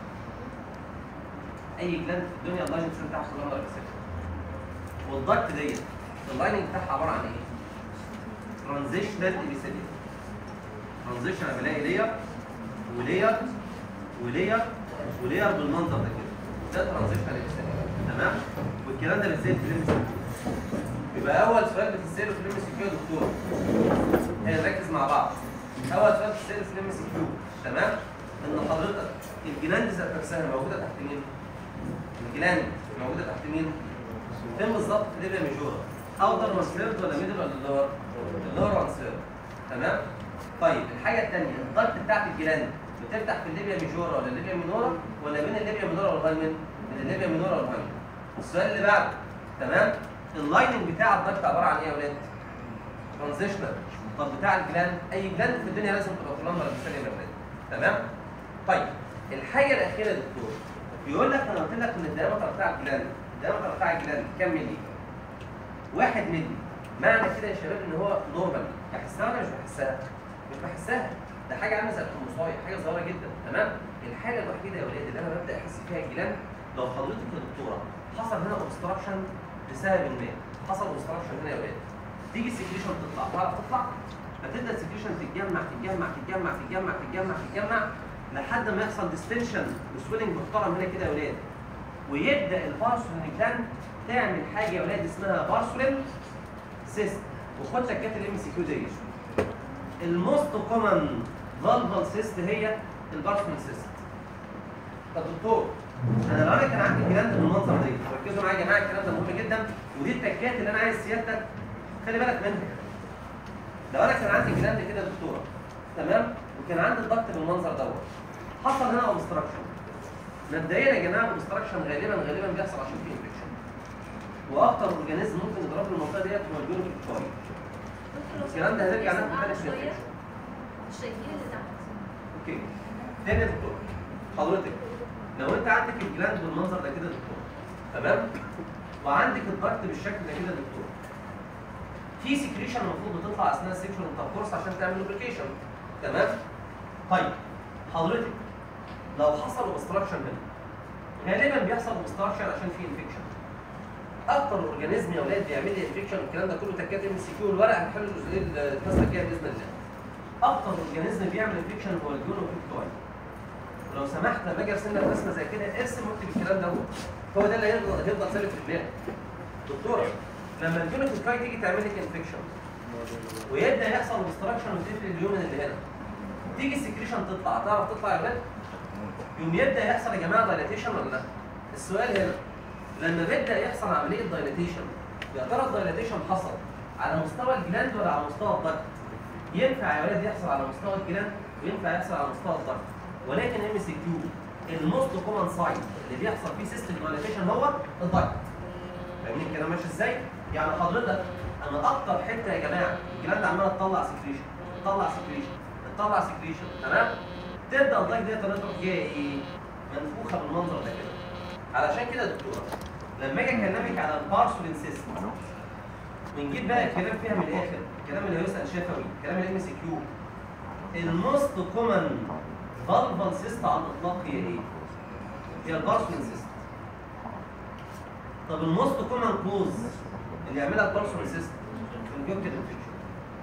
اي جلاند في الدنيا اللايننج بيسيليوم بتاعها كولامنر بيسيليوم والضغط ديت اللايننج بتاعها عباره عن ايه؟ ترانزيشنال ابيثيليوم ترانزيشن انا بلاقي لير ولير ولير ولير بالمنظر ده كده ده ترانزيشنال ابيثيليوم تمام والكلام ده بيتسال في الام يبقى اول سؤال بتتساله في الام سي كيو يا دكتور هي نركز مع بعض اول سؤال بتتساله في الام سي كيو تمام ان حضرتك الجلاند ذات نفسها موجوده تحت مين؟ الجلاند موجوده تحت مين؟ فين بالظبط في ليبيا ميجورا؟ اوتر وان سيرد ولا ميدل ولا اللور؟ اللور وان سيرد تمام؟ طيب الحاجه الثانيه الضغط بتاعت الجلاند بتفتح في الليبيا ميجورا ولا الليبيا مينورا ولا بين الليبيا مينورا والهايمن؟ من الليبيا مينورا والهايمن السؤال اللي بعده تمام؟ اللايننج بتاع الضغط عباره عن ايه يا ولاد؟ ترانزيشنال طب بتاع الجلاند اي جلاند في الدنيا لازم تبقى كولامبر بتسلم يا ولاد تمام؟ طيب الحاجه الاخيره يا دكتور بيقول لك انا قلت لك ان الدايمتر بتاع الجلاند الدايمتر بتاع الجلاند كام مللي؟ واحد مللي معنى كده يا شباب ان هو نورمال بحسها ولا مش بحسها؟ مش بحسها ده حاجه عامله زي الخمسايه حاجه صغيره جدا تمام؟ الحاجه الوحيده يا ولاد اللي انا ببدا احس فيها الجلاند لو حضرتك يا دكتوره حصل هنا اوبستراكشن لسبب ما حصل اوبستراكشن هنا يا ولاد تيجي السكريشن تطلع تعرف تطلع فتبدا السكريشن تتجمع تتجمع تتجمع تتجمع تتجمع تتجمع لحد ما يحصل ديستنشن وسويلنج محترم هنا كده يا ولاد ويبدا البارسولين جلاند تعمل حاجه يا ولاد اسمها بارسولين سيست وخد تكات الام سي كيو ديت الموست كومن فالفال سيست هي البارسولين سيست طب دكتور انا لو انا كان عندي جلاند بالمنظر ده ركزوا معايا يا جماعه الكلام ده مهم جدا ودي التكات اللي انا عايز سيادتك خلي بالك منها لو انا كان عندي جلاند كده يا دكتوره تمام وكان عندي الضغط بالمنظر دوت حصل هنا اوبستراكشن مبدئيا يا جماعه الاوبستراكشن غالبا غالبا بيحصل عشان في انفكشن واكتر اورجانيزم ممكن يضرب له المنطقه ديت هو الجلوكوز الكوي الكلام ده هنرجع ناخد بالك من الانفكشن مش شايفين اللي تحت اوكي تاني يا دكتور حضرتك لو انت عندك الجلاند بالمنظر ده كده يا دكتور تمام وعندك الضغط بالشكل ده كده يا دكتور في سكريشن المفروض بتطلع اثناء السكشوال انتركورس عشان تعمل لوبريكيشن تمام طيب حضرتك لو حصل اوبستراكشن هنا غالبا بيحصل اوبستراكشن عشان في انفكشن اكتر اورجانيزم يا اولاد بيعمل لي انفكشن والكلام ده كله تكات ام سي كيو والورق هنحل الجزئيه الحصه الجايه باذن الله اكتر اورجانيزم بيعمل انفكشن هو الجلوكوكتوي ولو سمحت لما اجي ارسم لك رسمه زي كده ارسم واكتب الكلام ده هو ده اللي هيفضل هيفضل ثابت في دماغك دكتوره لما الجلوكوكتوي تيجي تعمل لك انفكشن ويبدا يحصل اوبستراكشن وتقفل اليومن اللي هنا تيجي السكريشن تطلع تعرف تطلع يا ولاد يوم يبدا يحصل يا جماعه دايليتيشن ولا لا السؤال هنا لما بيبدا يحصل عمليه دايليتيشن يا ترى الدايليتيشن حصل على مستوى الجلاند ولا على مستوى الضغط ينفع يا ولاد يحصل على مستوى الجلاند وينفع يحصل على مستوى الضغط ولكن ام سي كيو الموست كومن سايت اللي بيحصل فيه سيستم دايليتيشن هو الضغط فاهمين الكلام ماشي ازاي؟ يعني حضرتك انا اكتر حته يا جماعه الجلاند عماله تطلع سكريشن تطلع سكريشن تطلع سكريشن تمام؟ تبدا الضغط ديت تروح جايه ايه؟ منفوخه بالمنظر ده كده علشان كده يا دكتوره لما اجي اكلمك على البارسولين سيستم ونجيب بقى الكلام فيها من الاخر الكلام اللي هيسال شفوي كلام الام سي كيو الموست كومن فالفال سيست على الاطلاق هي ايه؟ هي البارسولين سيست طب الموست كومن كوز اللي يعملها البارسولين سيست الجوكتيد انفكشن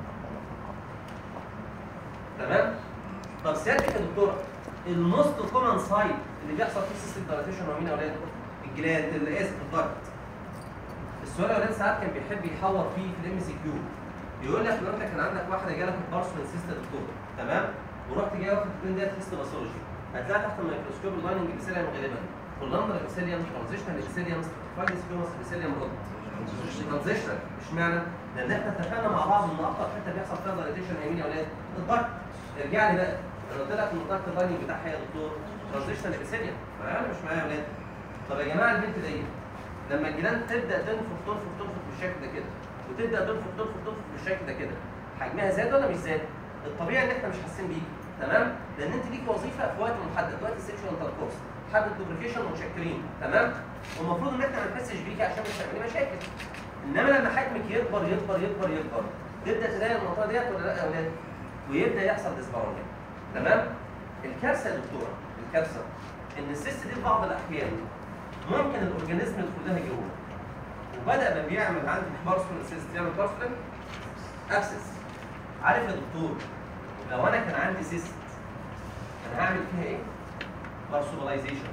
تمام؟ طب سيادتك يا دكتوره الموست كومن سايت اللي بيحصل فيه سيستم دايليتيشن هو مين يا اولاد؟ الجلاند اللي اسف الضغط السؤال يا ولاد ساعات كان بيحب يحور فيه في الام سي كيو يقول لك لو انت كان عندك واحده جالك البارسونال سيست دكتور تمام ورحت جاي واخد البين ديت هيست باثولوجي هتلاقي تحت الميكروسكوب اللايننج بيسيليوم غالبا كولندر بيسيليوم ترانزيشنال بيسيليوم ستراتيفايد سكيومس بيسيليوم رود ترانزيشنال اشمعنى؟ لان احنا اتفقنا مع بعض ان اكتر حته بيحصل فيها دايليتيشن هي مين يا ولاد؟ الضغط ارجع لي بقى انا قلت لك ان الضغط اللايننج بتاعها يا دكتور ترانزيشنال بيسيليوم معايا ولا مش معايا يا ولاد؟ طب يا جماعه البنت دي لما الجلاند تبدا تنفخ تنفخ تنفخ بالشكل ده كده وتبدا تنفخ تنفخ تنفخ بالشكل ده كده حجمها زاد ولا مش زاد؟ الطبيعي ان احنا مش حاسين بيكي تمام؟ لان انت ليك وظيفه في وقت محدد وقت السكشوال انتركورس حدد دوبليكيشن ومتشكرين تمام؟ والمفروض ان احنا ما نحسش بيكي عشان مش هتعملي مشاكل انما لما حجمك يكبر يكبر يكبر يكبر تبدا تلاقي المنطقه ديت ولا لا يا اولاد؟ ويبدا يحصل ديسبارونيا تمام؟ الكارثه يا دكتوره الكارثه ان السيست دي في بعض الاحيان ممكن الاورجانيزم يدخل لها جوه وبدا ما بيعمل عندي بارسولين سيست يعمل بارسولين ابسس عارف يا دكتور لو انا كان عندي سيست انا هعمل فيها ايه؟ بارسوليزيشن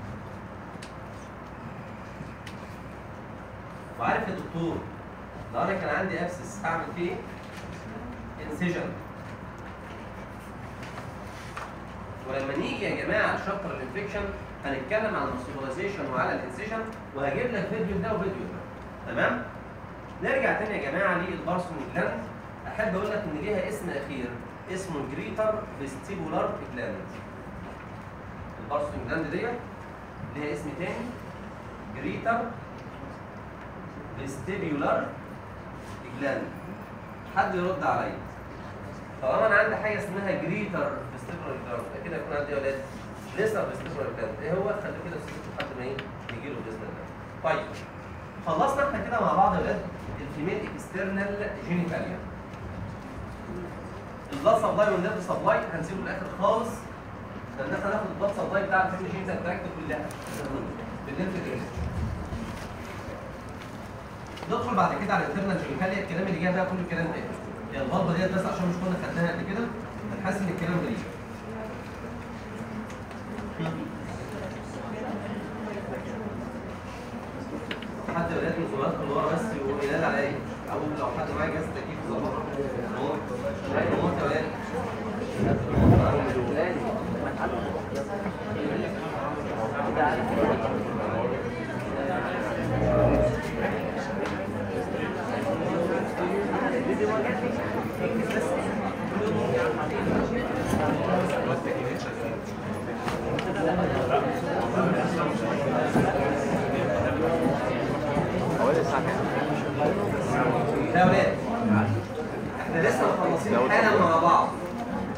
وعارف يا دكتور لو انا كان عندي ابسس هعمل فيه ايه؟ انسجن ولما نيجي يا جماعه شابتر الانفكشن هنتكلم عن السوبريزيشن وعلى الانسيشن وهجيب لك فيديو ده وفيديو ده تمام نرجع تاني يا جماعه للبارسون جلاند احب اقول لك ان ليها اسم اخير اسمه جريتر فيستيبولار جلاند البارسون جلاند ديت ليها اسم تاني جريتر فيستيبولار جلاند حد يرد عليا طالما انا عندي حاجه اسمها جريتر فيستيبولار جلاند كده يكون عندي اولاد لسه فيستيبولار جلاند ايه هو خليه كده سيبه لحد ما ايه يجي له باذن الله طيب خلصنا احنا كده مع بعض يا ولاد الفيميل اكسترنال جينيتاليا البلاد سبلاي والنيرف سبلاي هنسيبه للاخر خالص لان احنا هناخد البلاد سبلاي بتاع الفيميل جينيتال تراكت كلها بالنيرف درينج ندخل بعد كده على الانترنال جينيتاليا الكلام اللي جاي بقى كل الكلام ده هي الغلطه ديت بس عشان مش كنا خدناها قبل كده هنحس ان الكلام غريب حد ولاد من زملائكم اللي ورا بس وينادي عليا او لو حد معاه جهاز تكييف ظبط نور نور يا ولاد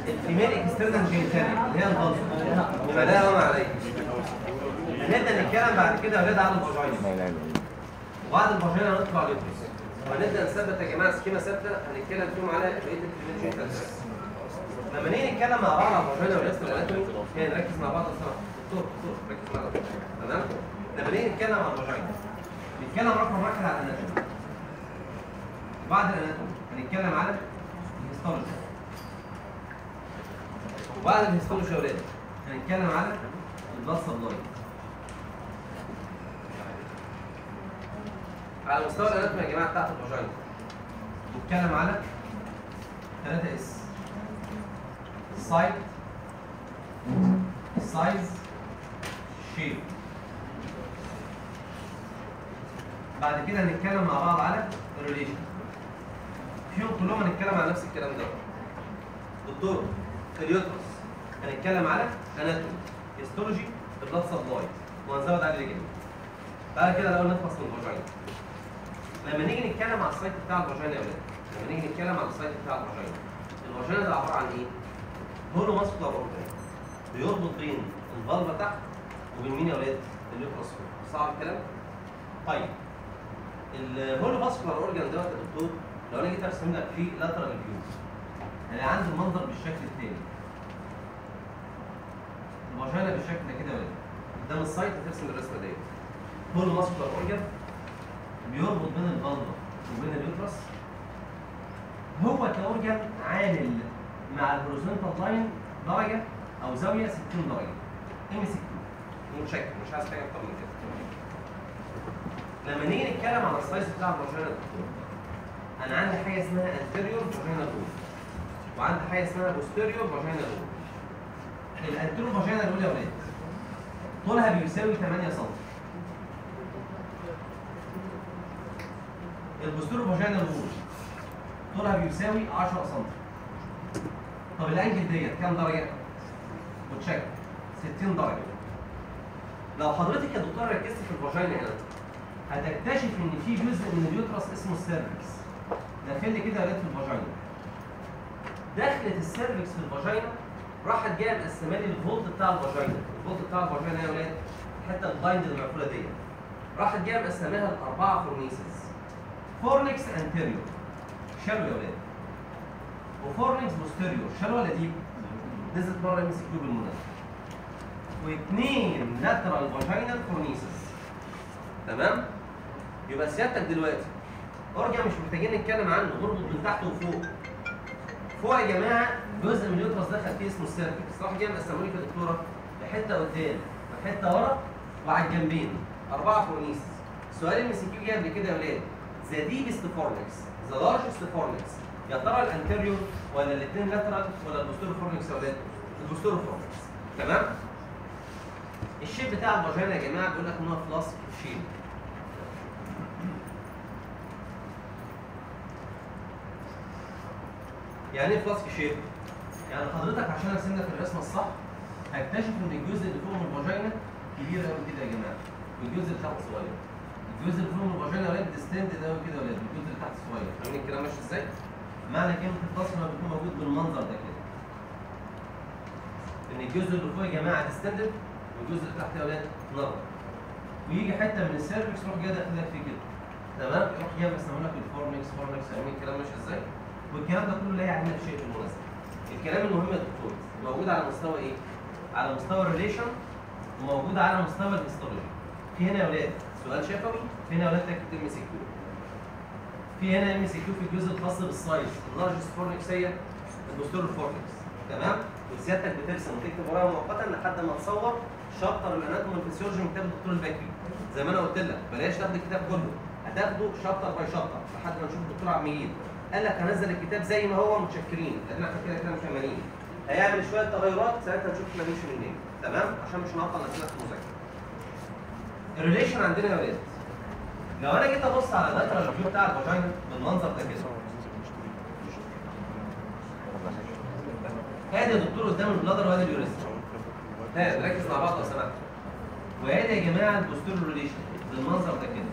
الفيميل اكسترنال جينيتاليا اللي هي الغلطه فلا وما عليك هنبدا نتكلم بعد كده يا ولاد عن الفاجينا وبعد الفاجينا هندخل على اليوترس وهنبدا نثبت يا جماعه سكيما ثابته هنتكلم فيهم على بقيه الفيميل جينيتاليا لما نيجي نتكلم مع بعض عن الفاجينا والريست والاناتومي هي نركز مع بعض الصراحه دكتور دكتور ركز مع بعض تمام لما نيجي نتكلم عن الفاجينا نتكلم رقم واحد على الاناتومي بعد الاناتومي هنتكلم على الهيستولوجي وبعد الهيستولوجي يا ولاد هنتكلم على البلاد سبلاي على مستوى الاناتومي يا جماعه بتاعت الفاجينا نتكلم على 3 اس سايت سايز شيب بعد كده هنتكلم مع بعض على الريليشن فيهم كلهم هنتكلم على نفس الكلام ده دكتور في اليوترس هنتكلم على اناتومي هيستولوجي البلاد سبلاي وهنزود عليه جدا بعد كده الاول نخلص من الفاجينا لما نيجي نتكلم على السايت بتاع الفاجينا يا ولاد لما نيجي نتكلم على السايت بتاع الفاجينا الفاجينا ده عباره عن ايه؟ هولو ماسكولار اورجان بيربط بين الفالفا تحت وبين مين يا ولاد؟ اليوترس فوق صعب الكلام؟ طيب الهولو ماسكولار اورجان دوت يا دكتور لو انا جيت ارسم لك فيه لاترال فيو انا عندي المنظر بالشكل التاني الفاجينا بالشكل ده كده يا ولاد قدام السايت هترسم الرسمه ديت هولو ماسكولار اورجان بيربط بين الفالفا وبين اليوترس هو كاورجان عامل مع الهوريزونتال لاين درجه او زاويه 60 درجه ام سي كيو متشكل مش عايز حاجه اكتر من كده لما نيجي نتكلم عن السايز بتاع الفاجينا دكتور انا عندي حاجه اسمها anterior فاجينا رول وعندي حاجه اسمها posterior فاجينا رول الانتيريور فاجينا رول يا ولاد طولها بيساوي 8 سم البوستيريور فاجينا رول طولها بيساوي 10 سم طب الانجل ديت كام درجه؟ وتشيك 60 درجه لو حضرتك يا دكتور ركزت في الفاجينا هنا هتكتشف ان في جزء من اليوترس اسمه السيرفكس داخل لي كده يا ولاد في الفاجينا دخلت السيرفكس في الفاجينا راحت جايه مقسمه لي الفولت بتاع الفاجينا الفولت بتاع الفاجينا يا ولاد الحته البايند المقفوله ديت راحت جايه مقسماها لاربعه فورنيسز فورنكس انتيريور شالوا يا ولاد وفورنكس بوستيريور شالوا ولا دي نزلت بره ام سي كيو بالمناسبه واثنين لاترال فاجينال فورنيسز تمام يبقى سيادتك دلوقتي اورجا مش محتاجين نتكلم عنه نربط من تحت وفوق فوق يا جماعه جزء من اليوترس دخل فيه اسمه السيرفكس راح جاي مقسمه لي في الدكتوره لحته قدام وحته ورا وعلى الجنبين اربعه فورنيسز سؤال ام سي كيو جه قبل كده يا ولاد ذا ديبست فورنكس ذا لارجست فورنكس يا ترى الانتيريور ولا الاثنين لاترال ولا البوستيريور فورنكس يا ولاد البوستيريور فورنكس تمام الشيب بتاع الفاجينا يا جماعه بيقول لك ان هو فلاسك شيب يعني ايه فلاسك شيب؟ يعني حضرتك عشان ارسم لك الرسمه الصح هكتشف ان الجزء اللي فوق من الفاجينا كبير قوي كده يا جماعه والجزء اللي تحت صغير الجزء اللي فوق من الفاجينا ولاد ديستنت قوي كده ولاد الجزء اللي تحت صغير فاهمين الكلام ماشي ازاي؟ معنى كلمه الفلاسك لما بيكون موجود بالمنظر ده كده ان الجزء اللي فوق يا جماعه ديستندد والجزء اللي تحت يا ولاد نظر ويجي حته من السيرفكس يروح جاي داخل لك فيه كده تمام يروح جاي مسموه لك الفورنكس فورنكس فاهمين الكلام ماشي ازاي؟ والكلام ده كله لا يعني لنا شيء بالمناسبه الكلام المهم يا دكتور موجود على مستوى ايه؟ على مستوى الريليشن وموجود على مستوى الهيستولوجي في هنا يا ولاد سؤال شفوي في هنا يا ولاد تكتب ام سي كيو في هنا ام سي كيو في الجزء الخاص بالسايز اللارجست فورنكس هي البوستيرور فورنكس تمام وسيادتك بترسم وتكتب وراها مؤقتا لحد ما تصور شابتر الاناتومي والفسيولوجي من كتاب الدكتور البكري زي ما انا قلت لك بلاش تاخد الكتاب كله هتاخده شابتر باي شابتر لحد ما نشوف الدكتور عبد المجيد قال لك هنزل الكتاب زي ما هو متشكرين لان احنا كده كده مكملين هيعمل شويه تغيرات ساعتها نشوف احنا نمشي منين تمام عشان مش نعطل نفسنا في المذاكره الريليشن عندنا يا ولاد لو انا جيت ابص على اللاترال فيو بتاع الفاجينا بالمنظر ده كده ادي يا دكتور قدام البلادر وادي اليوريثرا ها نركز مع بعض لو سمحت وادي يا جماعه البوستيرور ريليشن بالمنظر ده كده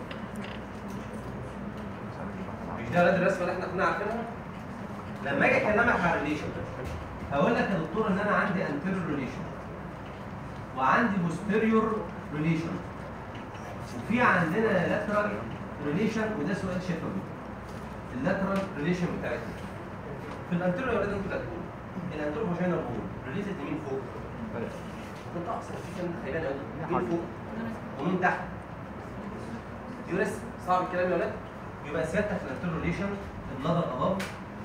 مش ده ولاد الرسمه اللي احنا كنا عارفينها لما اجي اكلمك على الريليشن هقول لك يا دكتور ان انا عندي anterior ريليشن وعندي posterior ريليشن وفي عندنا lateral ريليشن وده سؤال شفوي اللاترال ريليشن بتاعتنا في الانتيريور يا ولاد انتوا كاتبين الانتيريور فاجينال وول ريليتد لمين فوق؟ كنت اقصد في كلام خيبان قوي مين فوق ومين تحت؟ يورس صعب الكلام يا ولاد يبقى سيادتك الانتيريور ريليشن البلادر اباف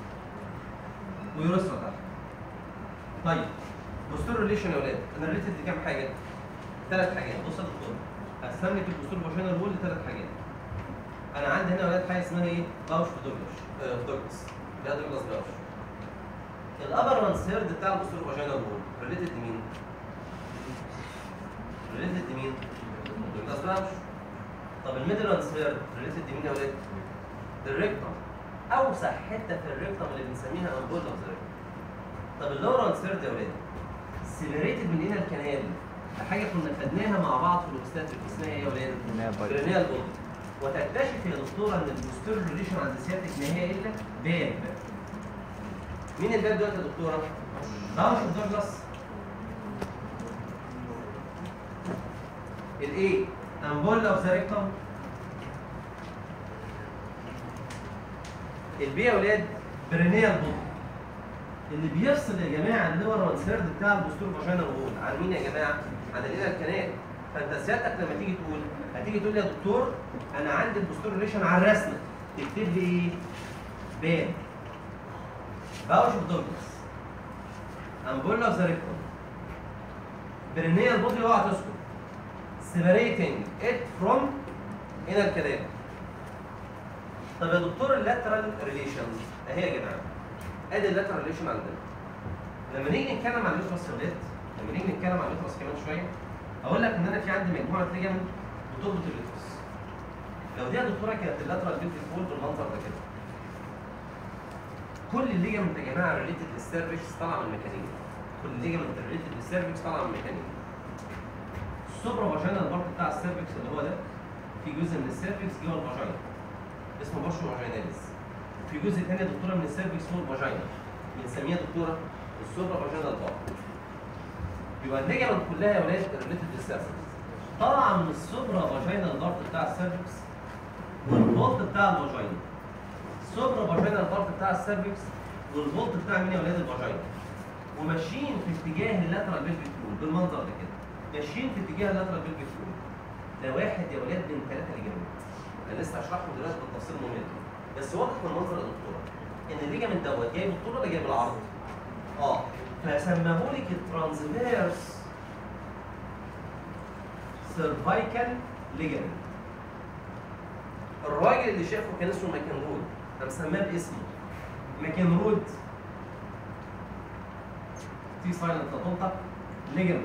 ويورس تحت طيب بوستيريور ريليشن يا ولاد انا ريليتد لكام حاجه؟ ثلاث حاجات بص يا دكتور هقسم لك البوستيريور فاجينال وول لثلاث حاجات انا عندي هنا ولاد حاجه اسمها ايه؟ باوش ودوجلاس آه دوجلاس لا دوجلاس باوش الابر وان سيرد بتاع البوستيريور فاجينال وول ريليتد لمين؟ ريليتد لمين؟ دوجلاس باوش طب الميدل وان سيرد ريليتد لمين يا ولاد؟ الريكتم اوسع حته في الريكتم اللي بنسميها امبولا اوف ذا ريكتم طب اللور وان سيرد يا ولاد سيلريتد من هنا الكنال حاجه كنا خدناها مع بعض في الاوبستاتريك اسمها ايه يا ولاد؟ برينيال بودي وتكتشف يا دكتوره ان البوستيريور ريليشن عند سيادتك ان هي الا باب مين الباب دلوقتي يا دكتوره؟ باوش دوجلاس الايه؟ امبولا اوف ذا ريكتم البي يا ولاد برينيال بودي اللي بيفصل يا جماعه اللور وان سيرد بتاع البوستيريور فاجينال وول عن مين يا جماعه؟ عن الانر كانال فانت سيادتك لما تيجي تقول هتيجي تقول لي يا دكتور انا عندي البوستيريور ريليشن على الرسمه تكتب لي ايه؟ باب باوش دوجلاس امبولا اوف ذا ريكتوم برينيال بودي اوعى تسكت separating it from inner canal طب يا دكتور اللاترال ريليشن اهي يا جماعه ادي اللاترال ريليشن عندنا لما نيجي نتكلم عن اليوترس يا ولاد لما نيجي نتكلم عن اليوترس كمان شويه اقول لك ان انا في عندي مجموعه ليجامنت بتربط اليوترس لو دي يا دكتوره كانت اللاترال بيلفيك فول بالمنظر ده كده كل الليجامنت يا جماعه ريليتد للسيرفكس طالعه من الميكانيزم كل الليجامنت ريليتد للسيرفكس طالعه من الميكانيزم السوبرا فاجينال بارت بتاع السيرفكس اللي هو ده في جزء من السيرفكس جوه الفاجينا اسمه بارشو فاجيناليس في جزء ثاني يا دكتوره من السيرفكس فوق الفاجينا بنسميها دكتوره السوبرا فاجينال بارت يبقى الليجامنت كلها يا ولاد ريليتد للسيرفكس طالعه من السوبرا فاجينال بارت بتاع السيرفكس والفولت بتاع الفاجينا السوبرا فاجينال بارت بتاع السيرفكس والفولت بتاع مين يا ولاد الفاجينا وماشيين في اتجاه اللاترال بيلفيك فلول بالمنظر ده كده ماشيين في اتجاه اللاترال بيلفيك فلول ده واحد يا ولاد من ثلاثه ليجامنت انا لسه هشرحه دلوقتي بالتفصيل ممل بس واضح من المنظر يا دكتوره ان الليجامنت دوت جاي بالطول ولا جاي بالعرض؟ اه فسماهولك الترانسفيرس سيرفايكال ليجامنت الراجل اللي شافه كان اسمه ماكنرود انا مسماه باسمه ماكنرود تي سايلنت تنطق ليجامنت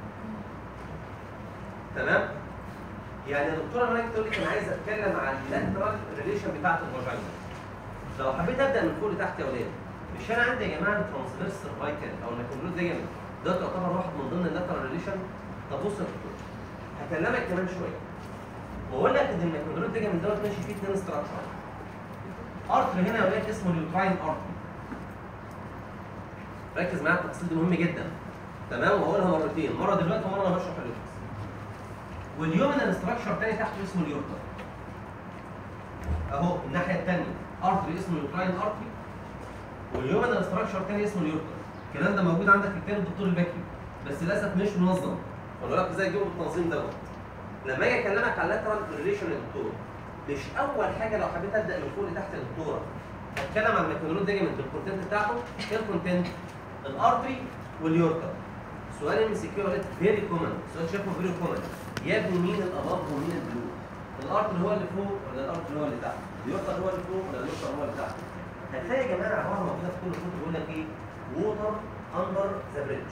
تمام يعني يا دكتوره انا تقول لك انا عايز اتكلم عن اللاترال ريليشن بتاعت الفاجينا لو حبيت ابدا من فوق لتحت يا ولاد مش انا عندي يا جماعه الترانسفيرس سيرفايكال او الماكنرود ليجامنت ده تعتبر واحد من ضمن اللاترال ريليشن طب بص يا دكتور هكلمك كمان شويه واقول لك ان الماكنرود ليجامنت دوت ماشي فيه اثنين ستراكشر ارتر هنا يا ولاد اسمه اليوتراين ارتر ركز معايا التفاصيل دي مهم جدا تمام وهقولها مرتين مره دلوقتي ومره انا بشرح اليوترس واليومنال ستراكشر تاني تحته اسمه اليورتر اهو الناحيه الثانيه ارتري اسمه يوتراين ارتري واليومنال ستراكشر تاني اسمه اليورتر الكلام ده موجود عندك في كتاب الدكتور البكري بس للاسف مش منظم اقول لك ازاي اجيبه بالتنظيم دوت لما اجي اكلمك على اللاترال ريليشن يا دكتور مش اول حاجه لو حبيت ابدا من فوق لتحت يا دكتوره هتكلم عن الميكانولوج دايما بالكونتنت بتاعته ايه الكونتنت؟ الارتري واليورتر سؤال ام سي كيو فيري كومن سؤال شافه فيري كومن يا ابني مين الاباف ومين البلو؟ الارتري هو اللي فوق ولا الارتري هو اللي تحت؟ اليورتر هو اللي فوق ولا اليورتر هو اللي تحت؟ هتلاقي يا جماعه عباره موجوده في كل الكتب بيقول لك ايه؟ ووتر اندر ذا بريدج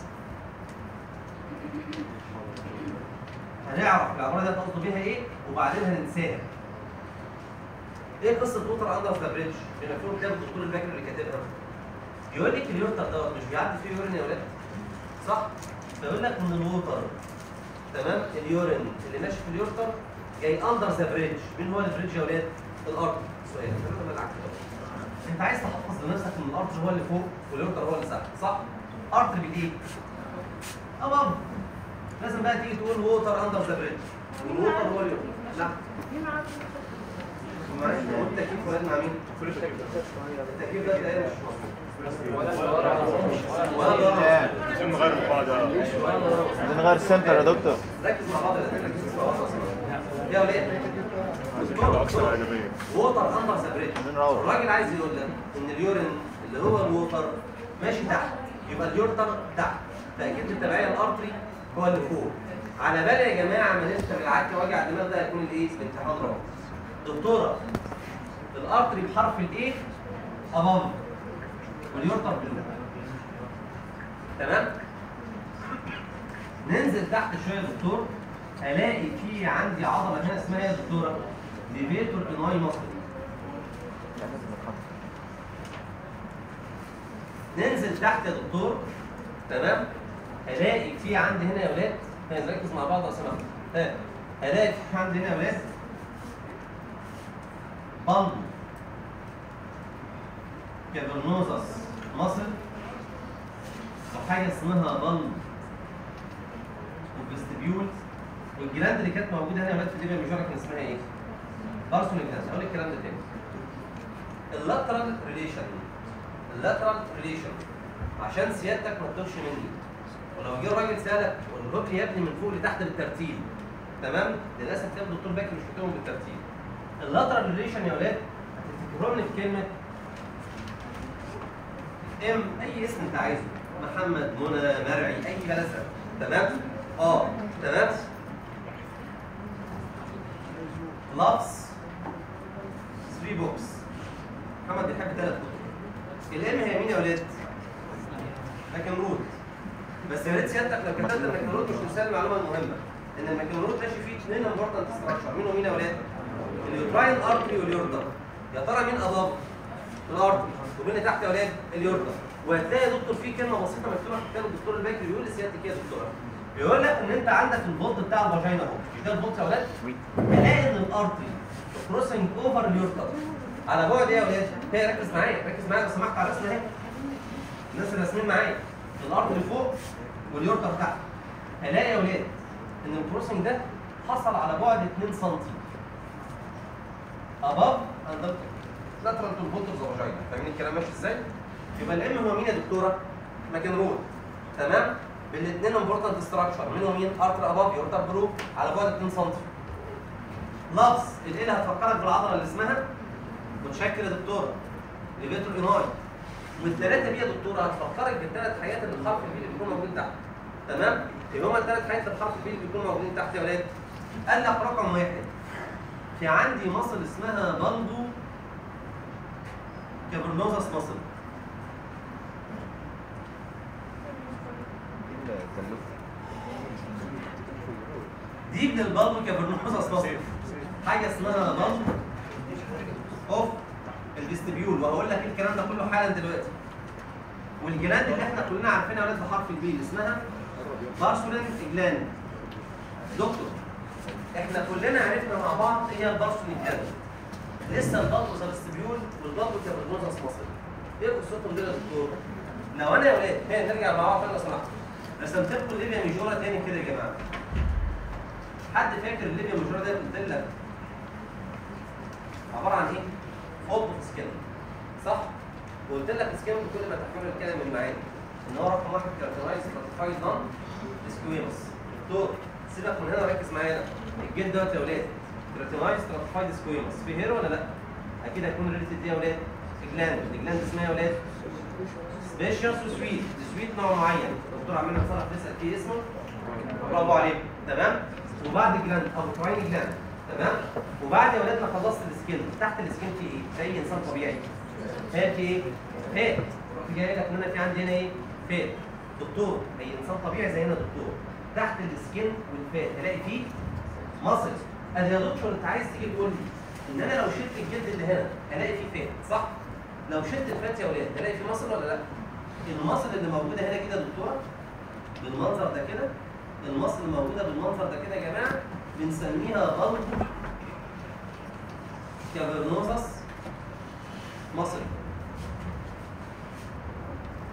هنعرف العباره دي قصده بيها ايه وبعدين هننساها ايه قصه ووتر اندر ذا بريدج؟ بما كتاب الدكتور البكري اللي كاتبها يقول لك اليورتر دوت مش بيعدي فيه يورين يا ولاد صح؟ فيقول لك من الووتر تمام اليورين اللي ماشي في اليورتر جاي اندر ذا بريدج مين هو البريدج يا ولاد؟ الارض سؤال ولا العكس انت عايز تحفظ لنفسك ان الارتر هو اللي فوق واليورتر هو اللي تحت صح؟ ارتر بالايه؟ اباب لازم بقى تيجي تقول ووتر اندر ذا بريدج والووتر هو اليورتر لا معلش هو التكييف ولاد مع مين؟ التكييف ده تقريبا مش ولا عشان نغير القاعدة عايزين نغير السنتر يا دكتور ركز مع بعض لازم ركز مع بعض يا ولاد حاجة أكثر إيجابية ووتر اندر ذا بريدج عايزين نروح الراجل عايز يقول لك ان اليورين اللي هو الووتر ماشي تحت يبقى اليورتر تحت تاكيد بالتبعيه الارتري هو اللي فوق على بالي يا جماعه ما نشتغل العك وجع الدماغ ده هيكون الايه الامتحان رابع دكتوره الارتري بحرف الايه اباف واليورتر بالله تمام ننزل تحت شويه يا دكتور الاقي في عندي عضله هنا اسمها ايه يا دكتوره ليفيتور اناي مصري ننزل تحت يا دكتور تمام الاقي في عندي هنا يا ولاد ها، نركز مع بعض لو سمحت ها الاقي في عندي هنا يا ولاد بلد كابرنوزس مصر وحاجه اسمها بلد وفيستبيول والجلاند اللي كانت موجوده هنا يا ولاد في الليبيا ميجورا كان اسمها ايه؟ بارسون جلاند هقول الكلام ده تاني اللاترال ريليشن اللاترال ريليشن عشان سيادتك ما تتوهش مني ولو جه الراجل سالك قول له لي يا ابني من فوق لتحت بالترتيب تمام للاسف كده الدكتور باكر مش كاتبهم بالترتيب اللاترال ريليشن يا ولاد هتفتكرهم لي بكلمه ام اي اسم انت عايزه محمد منى مرعي اي بلسه تمام اه تمام لفظ 3 بوكس محمد بيحب ثلاث كتب الام هي مين يا ولاد؟ ماكنرود بس يا ريت سيادتك لو كتبت الماكنرود مش تنسى المعلومه المهمه ان الماكنرود ماشي فيه اثنين امبورتنت ستراكشر مين ومين يا ولاد؟ اليوتراين ارتري واليورتر يا ترى مين اباب؟ الارتري ومين اللي تحت يا ولاد؟ اليورتر وهتلاقي يا دكتور في كلمه بسيطه مكتوبه في كتاب الدكتور الباكر بيقول لسيادتك ايه يا دكتوره؟ بيقول لك ان انت عندك الفولت بتاع الفاجينا اهو مش ده الفولت يا ولاد؟ الاقي ان الارتري كروسنج اوفر اليورتر على بعد ايه يا ولاد؟ هي ركز معايا ركز معايا لو سمحت على رسمه اهي الناس اللي راسمين معايا الارض اللي فوق واليورتر تحت هلاقي يا ولاد ان الكروسنج ده حصل على بعد 2 سم اباف اند لاترال تو الفولترز فاجينا فاهمين الكلام ماشي ازاي؟ يبقى الام هو مين يا دكتوره؟ ماكن رول تمام؟ بالاثنين امبورتنت ستراكشر منهم مين؟ ارتر اباف يورتر برو على بعد 2 سم لفظ الايه اللي هتفكرك بالعضله اللي اسمها متشكل يا دكتوره ليفيتور اناي والثلاثه دي يا دكتوره هتفكرك بالثلاث حاجات اللي الحرف البي اللي بيكون موجود تحت تمام يبقى هما الثلاث حاجات اللي الحرف البي اللي بيكونوا موجودين تحت يا ولاد قال لك رقم واحد في عندي مصل اسمها بلدو كابرنوزس مصل دي من البلدو كابرنوزس مصل حاجه اسمها بلدو اوف الفيستبيول وهقول لك الكلام ده كله حالا دلوقتي والجلاند اللي احنا كلنا عارفينها ولاد بحرف البي اللي اسمها بارسولين جلاند دكتور احنا كلنا عرفنا مع بعض ايه هي البارسولين جلاند لسه البلطو فيستبيول والبلطو كابرنوزس مصري ايه قصتهم دول يا دكتور لو انا يا ولاد هي نرجع مع بعض لو سمحت رسمت لكم الليبيا ميجورا تاني كده يا جماعه حد فاكر الليبيا ميجورا ده قلت لك عباره عن ايه؟ فولد سكين صح؟ وقلت لك سكين بكل ما تحمله الكلمه من معاني ان هو رقم واحد كاركترايز كاركترايز نون سكويمس دكتور سيبك من هنا وركز معايا الجلد دوت يا ولاد كاركترايز كاركترايز سكويمس في هير ولا لا؟ اكيد هيكون ريليتد دي يا ولاد جلاند الجلاند اسمها يا ولاد سبيشيوس وسويت السويت نوع معين الدكتور عمال صلاح تسال ايه اسمه برافو عليك تمام وبعد الجلاند او تراين جلاند تمام وبعد يا ولاد ما خلصت السكين تحت السكين في ايه؟ زي انسان طبيعي فات في ايه؟ فات رحت جاي لك ان انا في عندي هنا ايه؟ فات دكتور اي انسان طبيعي زينا دكتور تحت السكين والفات هلاقي فيه مصل قال يا دكتور انت عايز تيجي تقول لي ان انا لو شلت الجلد اللي هنا هلاقي فيه فات صح؟ لو شلت الفات يا ولاد هلاقي فيه مصل ولا لا؟ المصل اللي موجوده هنا كده يا دكتوره بالمنظر ده كده المصل اللي موجوده بالمنظر ده كده يا جماعه بنسميها بلطو كافرنوزس مصري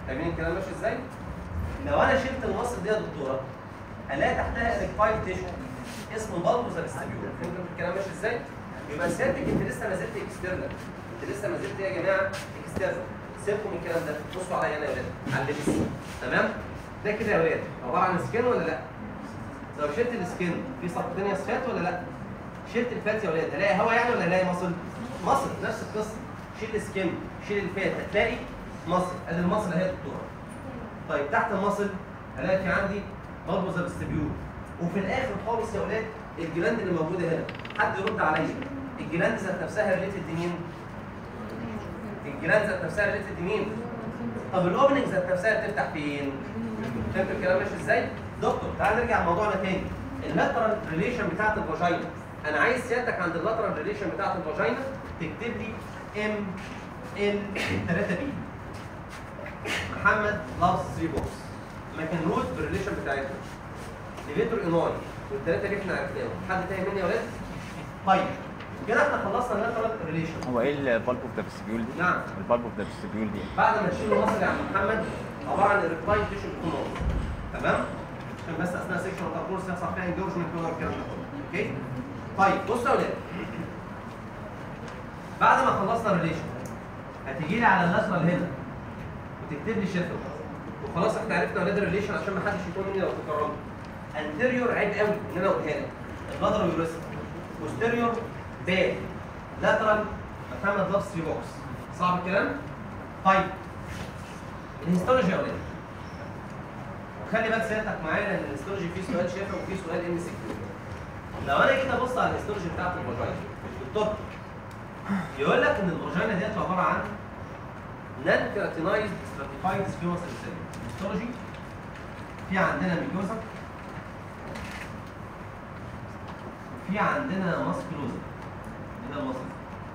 فاهمين الكلام ماشي ازاي؟ لو انا شلت المصل دي يا دكتوره الاقي تحتها الكفايل تيشو اسمه بالبوزا فيستيبيول فهمتوا الكلام ماشي ازاي؟ يبقى سيادتك انت لسه ما زلت اكسترنال انت لسه ما زلت يا جماعه اكسترنال سيبكم من الكلام ده بصوا عليا انا يا ولاد على اللبس تمام؟ ده كده يا ولاد عباره عن سكين ولا لا؟ لو شلت السكين في سبكوتينيوس فات ولا لا؟ شلت الفات يا ولاد هلاقي هوا يعني ولا هلاقي مصل؟ مصل نفس القصه شيل السكين شيل الفات هتلاقي مصل ادي المصل اهي يا دكتوره طيب تحت المصل هلاقي في عندي ملبوزه بالستبيول وفي الاخر خالص يا ولاد الجلاند اللي موجوده هنا حد يرد عليا الجلاند ذات نفسها ريليتد لمين؟ الجلاند ذات نفسها ريليتد لمين؟ طب الاوبننج ذات نفسها بتفتح فين؟ فهمت الكلام ماشي ازاي؟ دكتور تعال نرجع لموضوعنا تاني اللاترال ريليشن بتاعت الفاجينا انا عايز سيادتك عند اللاترال ريليشن بتاعت الفاجينا تكتب لي ام ال 3 بي محمد لافز 3 بوكس مكان روت بالريليشن بتاعتهم ليفيتور انوي والثلاثه دي احنا عرفناهم حد تاني مني يا ولاد؟ طيب كده احنا خلصنا اللاترال ريليشن هو ايه البالب اوف ذا فيستيبيول دي؟ نعم البالب اوف ذا فيستيبيول دي بعد ما تشيل المصل يا عم محمد عباره عن الريبلاين تيشو بتكون موجود تمام عشان بس اثناء سيكشن انتركورس يحصل فيها انجورجمنت والكلام ده كله اوكي طيب بصوا يا ولاد بعد ما خلصنا الريليشن هتيجي لي على اللاترال هنا وتكتب لي شيفت وخلاص احنا عرفنا اولاد الريليشن عشان ما حدش يكون مني لو تكرمت انتيريور عيب قوي ان انا اقولها لك اللاترال يوريثم بوستيريور باد لاترال محمد لافز 3 بوكس صعب الكلام؟ طيب الهيستولوجي يا ولاد خلي بالك سيادتك معايا لان الهيستولوجي فيه سؤال شافه وفيه سؤال ام سي كيو لو انا جيت ابص على الهيستولوجي بتاعت الفاجينا بالطب يقول لك ان الفاجينا ديت عباره عن نان كيراتينايزد ستراتيفايد سكيوماس السيل هيستولوجي في عندنا ميكوزا في عندنا ماسكلوزا هنا المصل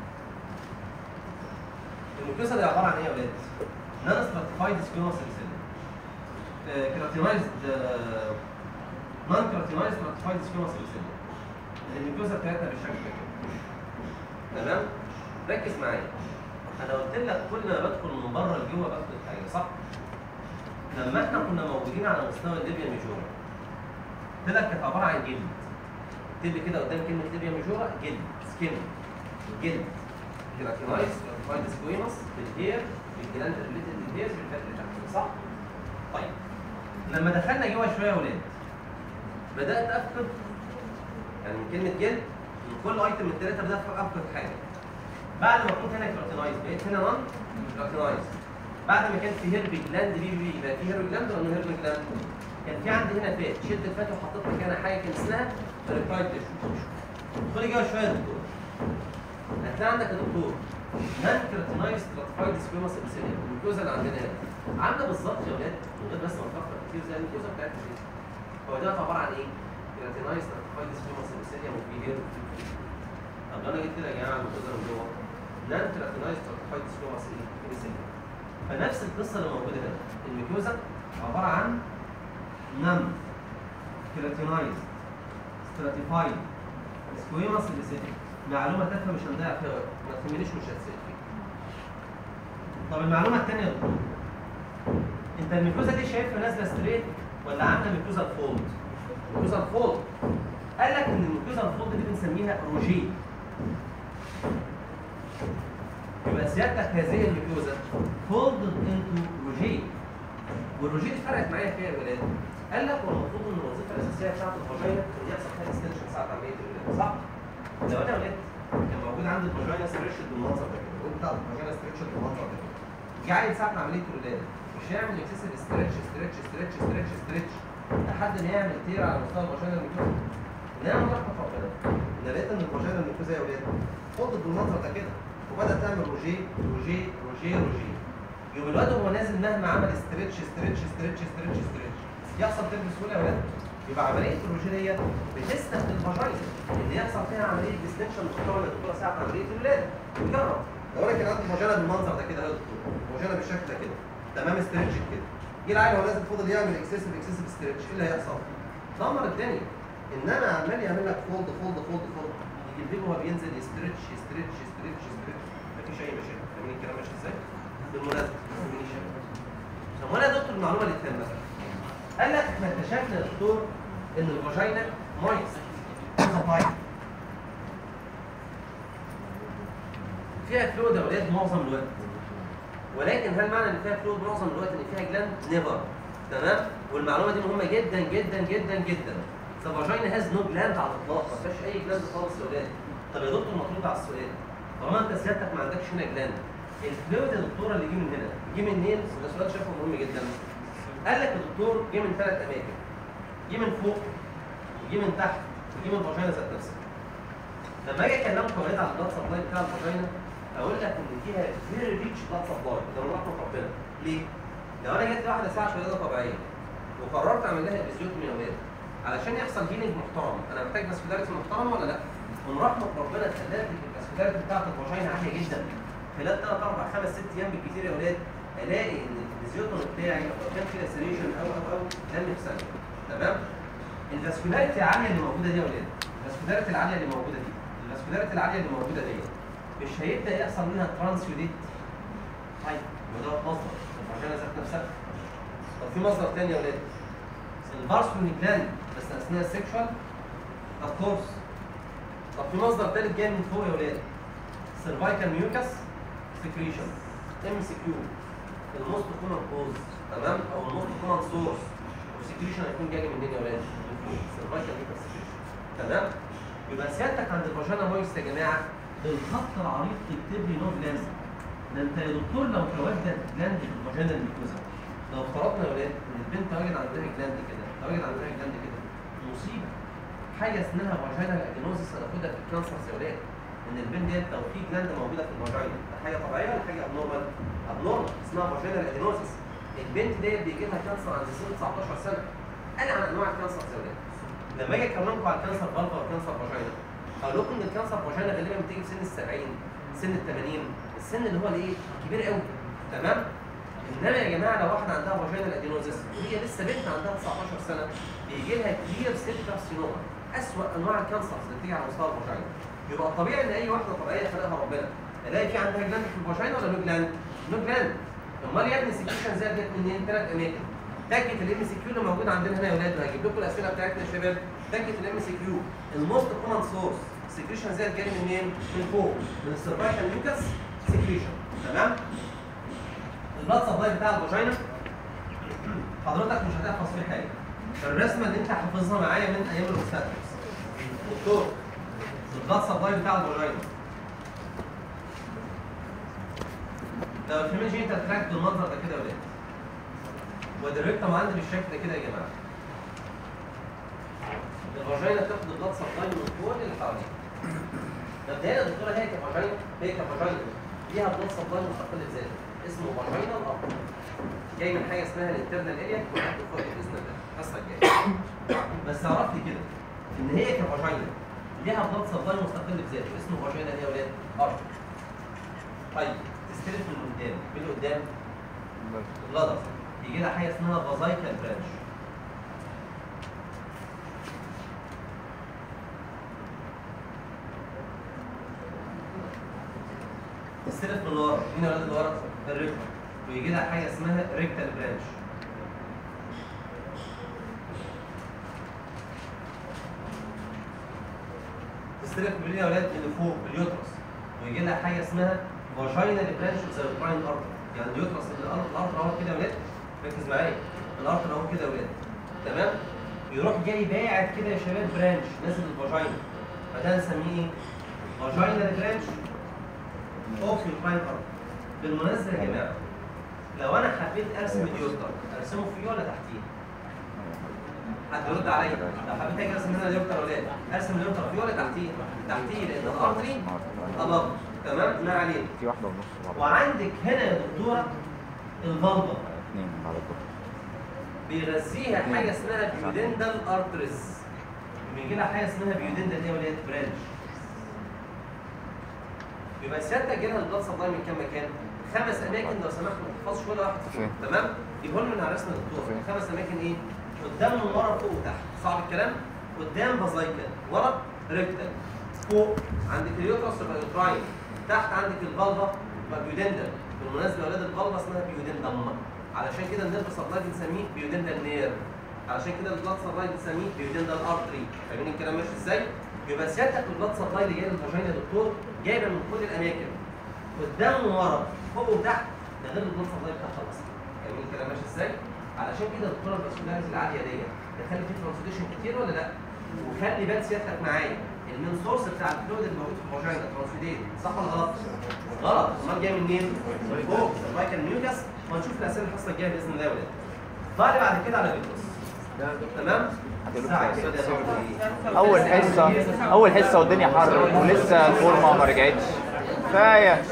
الميكوزا دي عباره عن ايه يا ولاد؟ نان ستراتيفايد سكيوماس السيل كيراتينايزد نان كيراتينايزد ستراتيفايد سكيوماس السيل الميكوزا بتاعتها بالشكل ده كده تمام؟ ركز معايا انا قلت لك كل ما بدخل من بره لجوه بدخل حاجه صح؟ لما احنا كنا موجودين على مستوى الليبيا ميجورا قلت لك كانت عباره عن جلد اكتب لي كده قدام كلمه ليبيا ميجورا جلد سكين جلد كيراتينايز كيراتينايز سكويمس بالهير بالجلاند ريليتد للهير بالفات اللي تحت صح؟ طيب لما دخلنا جوه شويه يا ولاد بدات افقد يعني من كلمه جلد من كل ايتم من الثلاثه بدات افقد حاجه بعد ما كنت هنا كيراتينايز بقيت هنا نون كيراتينايز بعد ما كان في هيربي جلاند بي بي يبقى في هيربي جلاند ولا هيربي جلاند؟ كان في عندي هنا فات شلت الفات وحطيت مكانها حاجه كان اسمها ريبايد تيشو ادخلي جوه شويه يا دكتور هتلاقي عندك يا دكتور نان كيراتينايز ستراتيفايد سكويماس ابسيليا الميكوزا اللي عندنا هنا عامله بالظبط يا ولاد من غير بس ما نفكر كتير زي الميكوزا بتاعتنا دي هو ده عباره عن ايه؟ كيراتينايز ستراتيفايد سكويماس ابسيليا وفي هير طب لو انا جيت كده يا جماعه الميكوزا من جوه نان كيراتينايز ستراتيفايد سكويماس ابسيليا فنفس القصه اللي موجوده هنا الميكوزا عباره عن نم كيراتينايز ستراتيفايد سكويماس ابسيليا معلومه تافهه مش هنضيع فيها وقت ما تهمنيش مش هتسال فيها طب المعلومه الثانيه يا دكتور انت الميكوزا دي شايفها نازله ستريت ولا عامله ميكوزا فولد ميكوزا فولد قال لك ان الميكوزا الفولد دي بنسميها روجيه يبقى سيادتك هذه الميكوزا فولد انتو روجيه والروجيه دي فرقت معايا فيها يا ولاد قال لك هو المفروض ان الوظيفه الاساسيه بتاعت الفاجينا ان يحصل فيها اكستنشن ساعه عمليه الولاده صح؟ لو انا ولدت كان موجود عندي الفاجينا ستريتشد بالمنظر ده كده الواد بتاع الفاجينا ستريتشد بالمنظر ده كده جه عيل ساعه عمليه الولاده مش هيعمل اكسسيف ستريتش ستريتش ستريتش ستريتش ستريتش لحد ما يعمل تير على مستوى الفاجينا الميكوزا نعم رحمه ربنا انا لقيت ان الفاجينا الميكوزا يا ولاد فضت بالمنظر ده كده وبدات تعمل روجيه روجيه روجيه روجيه يوم الواد وهو نازل مهما عمل ستريتش ستريتش ستريتش ستريتش ستريتش يحصل تير بسهوله يا ولاد يبقى عمليه الروجيه ديت بتسمح للفاجينا ان يحصل فيها عمليه ديستنشن مستوى الدكتوره ساعه عمليه الولاده نجرب لو انا كان عندي فاجينا بالمنظر ده كده يا دكتور فاجينا بالشكل ده كده تمام ستريتش كده جه العيل وهو نازل فضل يعمل اكسسيف اكسسيف ستريتش ايه اللي هيحصل؟ دمر الدنيا انما عمال يعمل لك فولد فولد فولد فولد يجي البيبي وهو بينزل يستريتش يستريتش يستريتش يستريتش مفيش اي مشاكل فاهمين الكلام ماشي ازاي؟ بالمناسبه ما تهمنيش يا ولاد. طب وانا يا دكتور المعلومه اللي تهمك قال لك احنا اكتشفنا يا دكتور ان الفاجينا مويست طيب فيها فلويد يا ولاد معظم الوقت ولكن هل معنى ان فيها فلويد معظم الوقت ان فيها جلاند؟ نيفر تمام؟ والمعلومه دي مهمه جدا جدا جدا جدا فالفاجينا هاز نو جلاند على الاطلاق ما فيهاش اي جلاند خالص يا ولاد طب يا دكتور مطلوب على السؤال طالما انت سيادتك ما عندكش هنا جلاند الفلويد يا دكتوره اللي جه من هنا جه منين؟ ده سؤال شايفه مهم جدا قال لك يا دكتور جه من ثلاث اماكن جه من فوق وجه من تحت وجه من الفاجينا ذات نفسها لما اجي اكلمك يا ولاد على البلاد سبلاي بتاع الفاجينا اقول لك ان فيها فيري ريتش بلاد سبلاي ده من رحمه ربنا ليه؟ لو انا جيت واحده ساعه ولاده طبيعيه وقررت اعمل لها ابيزيوتومي يا ولاد علشان يحصل هيلينج محترم انا محتاج فاسكولاريتي محترمه ولا لا؟ من رحمه ربنا خلت الفاسكولاريتي بتاعت الفاجينا عاليه جدا خلال 3 4 5 6 ايام بالكثير يا ولاد الاقي ان الفيزيوتومي بتاعي لو كان في لاسريشن او او او لم في ثانيه تمام؟ الفاسكولاريتي العاليه اللي موجوده دي يا ولاد الفاسكولاريتي العاليه اللي موجوده دي الفاسكولاريتي العاليه اللي موجوده دي مش هيبدا يحصل منها ترانسيوديت طيب وده مصدر الفاجينا ذات نفسها طب في مصدر تاني يا ولاد البارسون جلاند بس اثناء السكشوال اوف كورس طب في مصدر تالت جاي من فوق يا ولاد سيرفايكال ميوكس سكريشن ام سي كيو الموست كومن كوز تمام او الموست كومن سورس والسكريشن هيكون جاي منين يا ولاد؟ من فوق سيرفايكال ميوكس سكريشن تمام يبقى سيادتك عند الفاجينا مويست يا جماعه بالخط العريض تكتب لي نو جلاند ده انت يا دكتور لو تواجد جلاند في الفاجينا الميكوزا لو افترضنا يا ولاد ان البنت تواجد عندها جلاند كده تواجد عندها جلاند كده مصيبه حاجه اسمها فاجينا ادينوزيس هناخدها في الكانسرز يا ولاد ان البنت ديت لو في جلاند موجوده في الفاجينا ده حاجه طبيعيه ولا حاجه ابنورمال؟ ابنورمال اسمها فاجينا ادينوزيس البنت ديت بيجي لها كانسر عند سن 19 سنه انا عن انواع الكانسر يا ولاد لما اجي اكلمكم على الكانسر فالفا والكانسر فاجينا اقول لكم ان الكانسر فاجينا غالبا بتيجي في سن ال 70 سن ال 80 السن اللي هو الايه؟ كبير قوي تمام؟ انما يا جماعه لو واحده عندها فاجينا ادينوزيس وهي لسه بنت عندها 19 سنه بيجي لها كلير سيل كارسينوما اسوء انواع الكانسرز اللي بتيجي على مستوى الفاجينا يبقى الطبيعي ان اي واحده طبيعيه خلقها ربنا الاقي في عندها جلاند في الفاجينا ولا نو جلاند؟ نو جلاند امال يا ابني سكيشن زي جت منين؟ ثلاث اماكن تكه الام سي كيو اللي موجود عندنا هنا يا ولاد وهجيب لكم الاسئله بتاعتنا يا شباب تكه الام سي كيو الموست كومن سورس سكريشن زي جاي منين؟ من فوق من السيرفايكال ميوكس سكريشن تمام؟ البلاد سبلاي بتاع الفاجينا حضرتك مش هتحفظ فيه حاجه الرسمه اللي انت حافظها معايا من ايام الاوستاتكس دكتور البلاد سبلاي بتاع الفاجينا لو الفيميل جين تراكت بالمنظر ده كده يا ولاد والريكتم عندي بالشكل ده كده يا جماعه الفاجينا بتاخد البلاد سبلاي من كل اللي حواليها مبدئيا يا دكتوره هي كفاجينا هي كفاجينا ليها بلاد سبلاي مستقل بذاته اسمه فاجينا الاب جاي من حاجه اسمها الانترنال اريا وهناخده فوق باذن الله الحصه الجايه بس عرفت كده ان هي كفاجينا ليها بلاد سبلاي مستقل بذاته اسمه فاجينا ايه يا ولاد؟ ارض طيب تستلف من قدام مين اللي قدام؟ اللدر يجي لها حاجه اسمها فازايكال برانش تستلف من ورا مين يا ولاد اللي ورا؟ الريكتال ويجي لها حاجه اسمها ريكتال برانش تستلف من يا ولاد اللي فوق اليوترس ويجي لها حاجه اسمها فاجينال برانش زي البراين ارتر يعني اليوترس الارض الارض اهو كده يا ولاد ركز معايا الارض اهو كده يا ولاد تمام يروح جاي باعت كده يا شباب برانش نازل الفاجينا فده نسميه ايه؟ فاجينال برانش اوف البراين ارتر بالمناسبه يا جماعه لو انا حبيت ارسم اليوتر ارسمه فيه ولا تحتيه؟ حد يرد عليا لو حبيت اجي ارسم هنا اليوتر يا ولاد ارسم اليوتر فيه ولا تحتيه؟ تحتيه لان الارتري اباب تمام ما علينا في واحدة ونص بعد وعندك هنا يا دكتوره الفالفا اثنين بعد الظهر بيغذيها حاجه اسمها بيودندال ارتريز بيجي لها حاجه اسمها بيودندال ايه ولاد برانش يبقى سيادتك جالها البلاد سبلاي من كام مكان؟ خمس اماكن لو سمحت ما تحفظش ولا واحد فيهم فين؟ تمام؟ يبقى من على رسم الدكتور فين؟ خمس اماكن ايه؟ قدام من ورا فوق وتحت صعب الكلام؟ قدام بازايكال ورا ريكتال فوق عندك اليوترس يبقى يوتراين تحت عندك الفالفا يبقى بيودندال بالمناسبه يا اولاد الفالفا اسمها بيودندم علشان كده النيرف سبلاي بنسميه بيودنتال نير علشان كده البلاد سبلاي بنسميه بيودنتال ارتري فاهمين الكلام ماشي ازاي؟ يبقى سيادتك البلاد سبلاي اللي جاي للفاجينا يا دكتور جايبه من كل الاماكن قدام وورا فوق وتحت ده غير البلاد سبلاي بتاعتها اصلا فاهمين الكلام ماشي ازاي؟ علشان كده الدكتوره الباسكولاريز العاليه ديت تخلي في ترانسليشن كتير ولا لا؟ وخلي بال سيادتك معايا المين سورس بتاع الفلويد اللي موجود في الفاجينا ترانسفيديت صح ولا غلط؟ غلط امال جاي منين؟ من فوق المايكل ميوكس وهنشوف الاسئله الحصه الجايه باذن الله يا ولاد. طالع بعد كده على الجلوكوز تمام؟ ساعة كده يا دكتور. اول حصه اول حصه والدنيا حر ولسه الفورمه ما رجعتش كفايه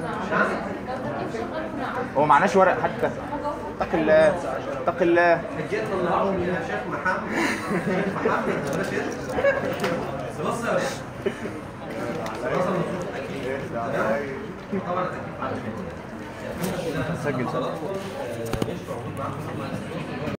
هو معناش ورق حتى اتق الله اتق الله حجتنا النهارده يا شيخ محمد شيخ محمد بلاش اسم. بص يا باشا خلاص انا مبسوط اكيد تمام طبعا اكيد بعد كده سجل. حضراتكم، آه، مش موجود معاكم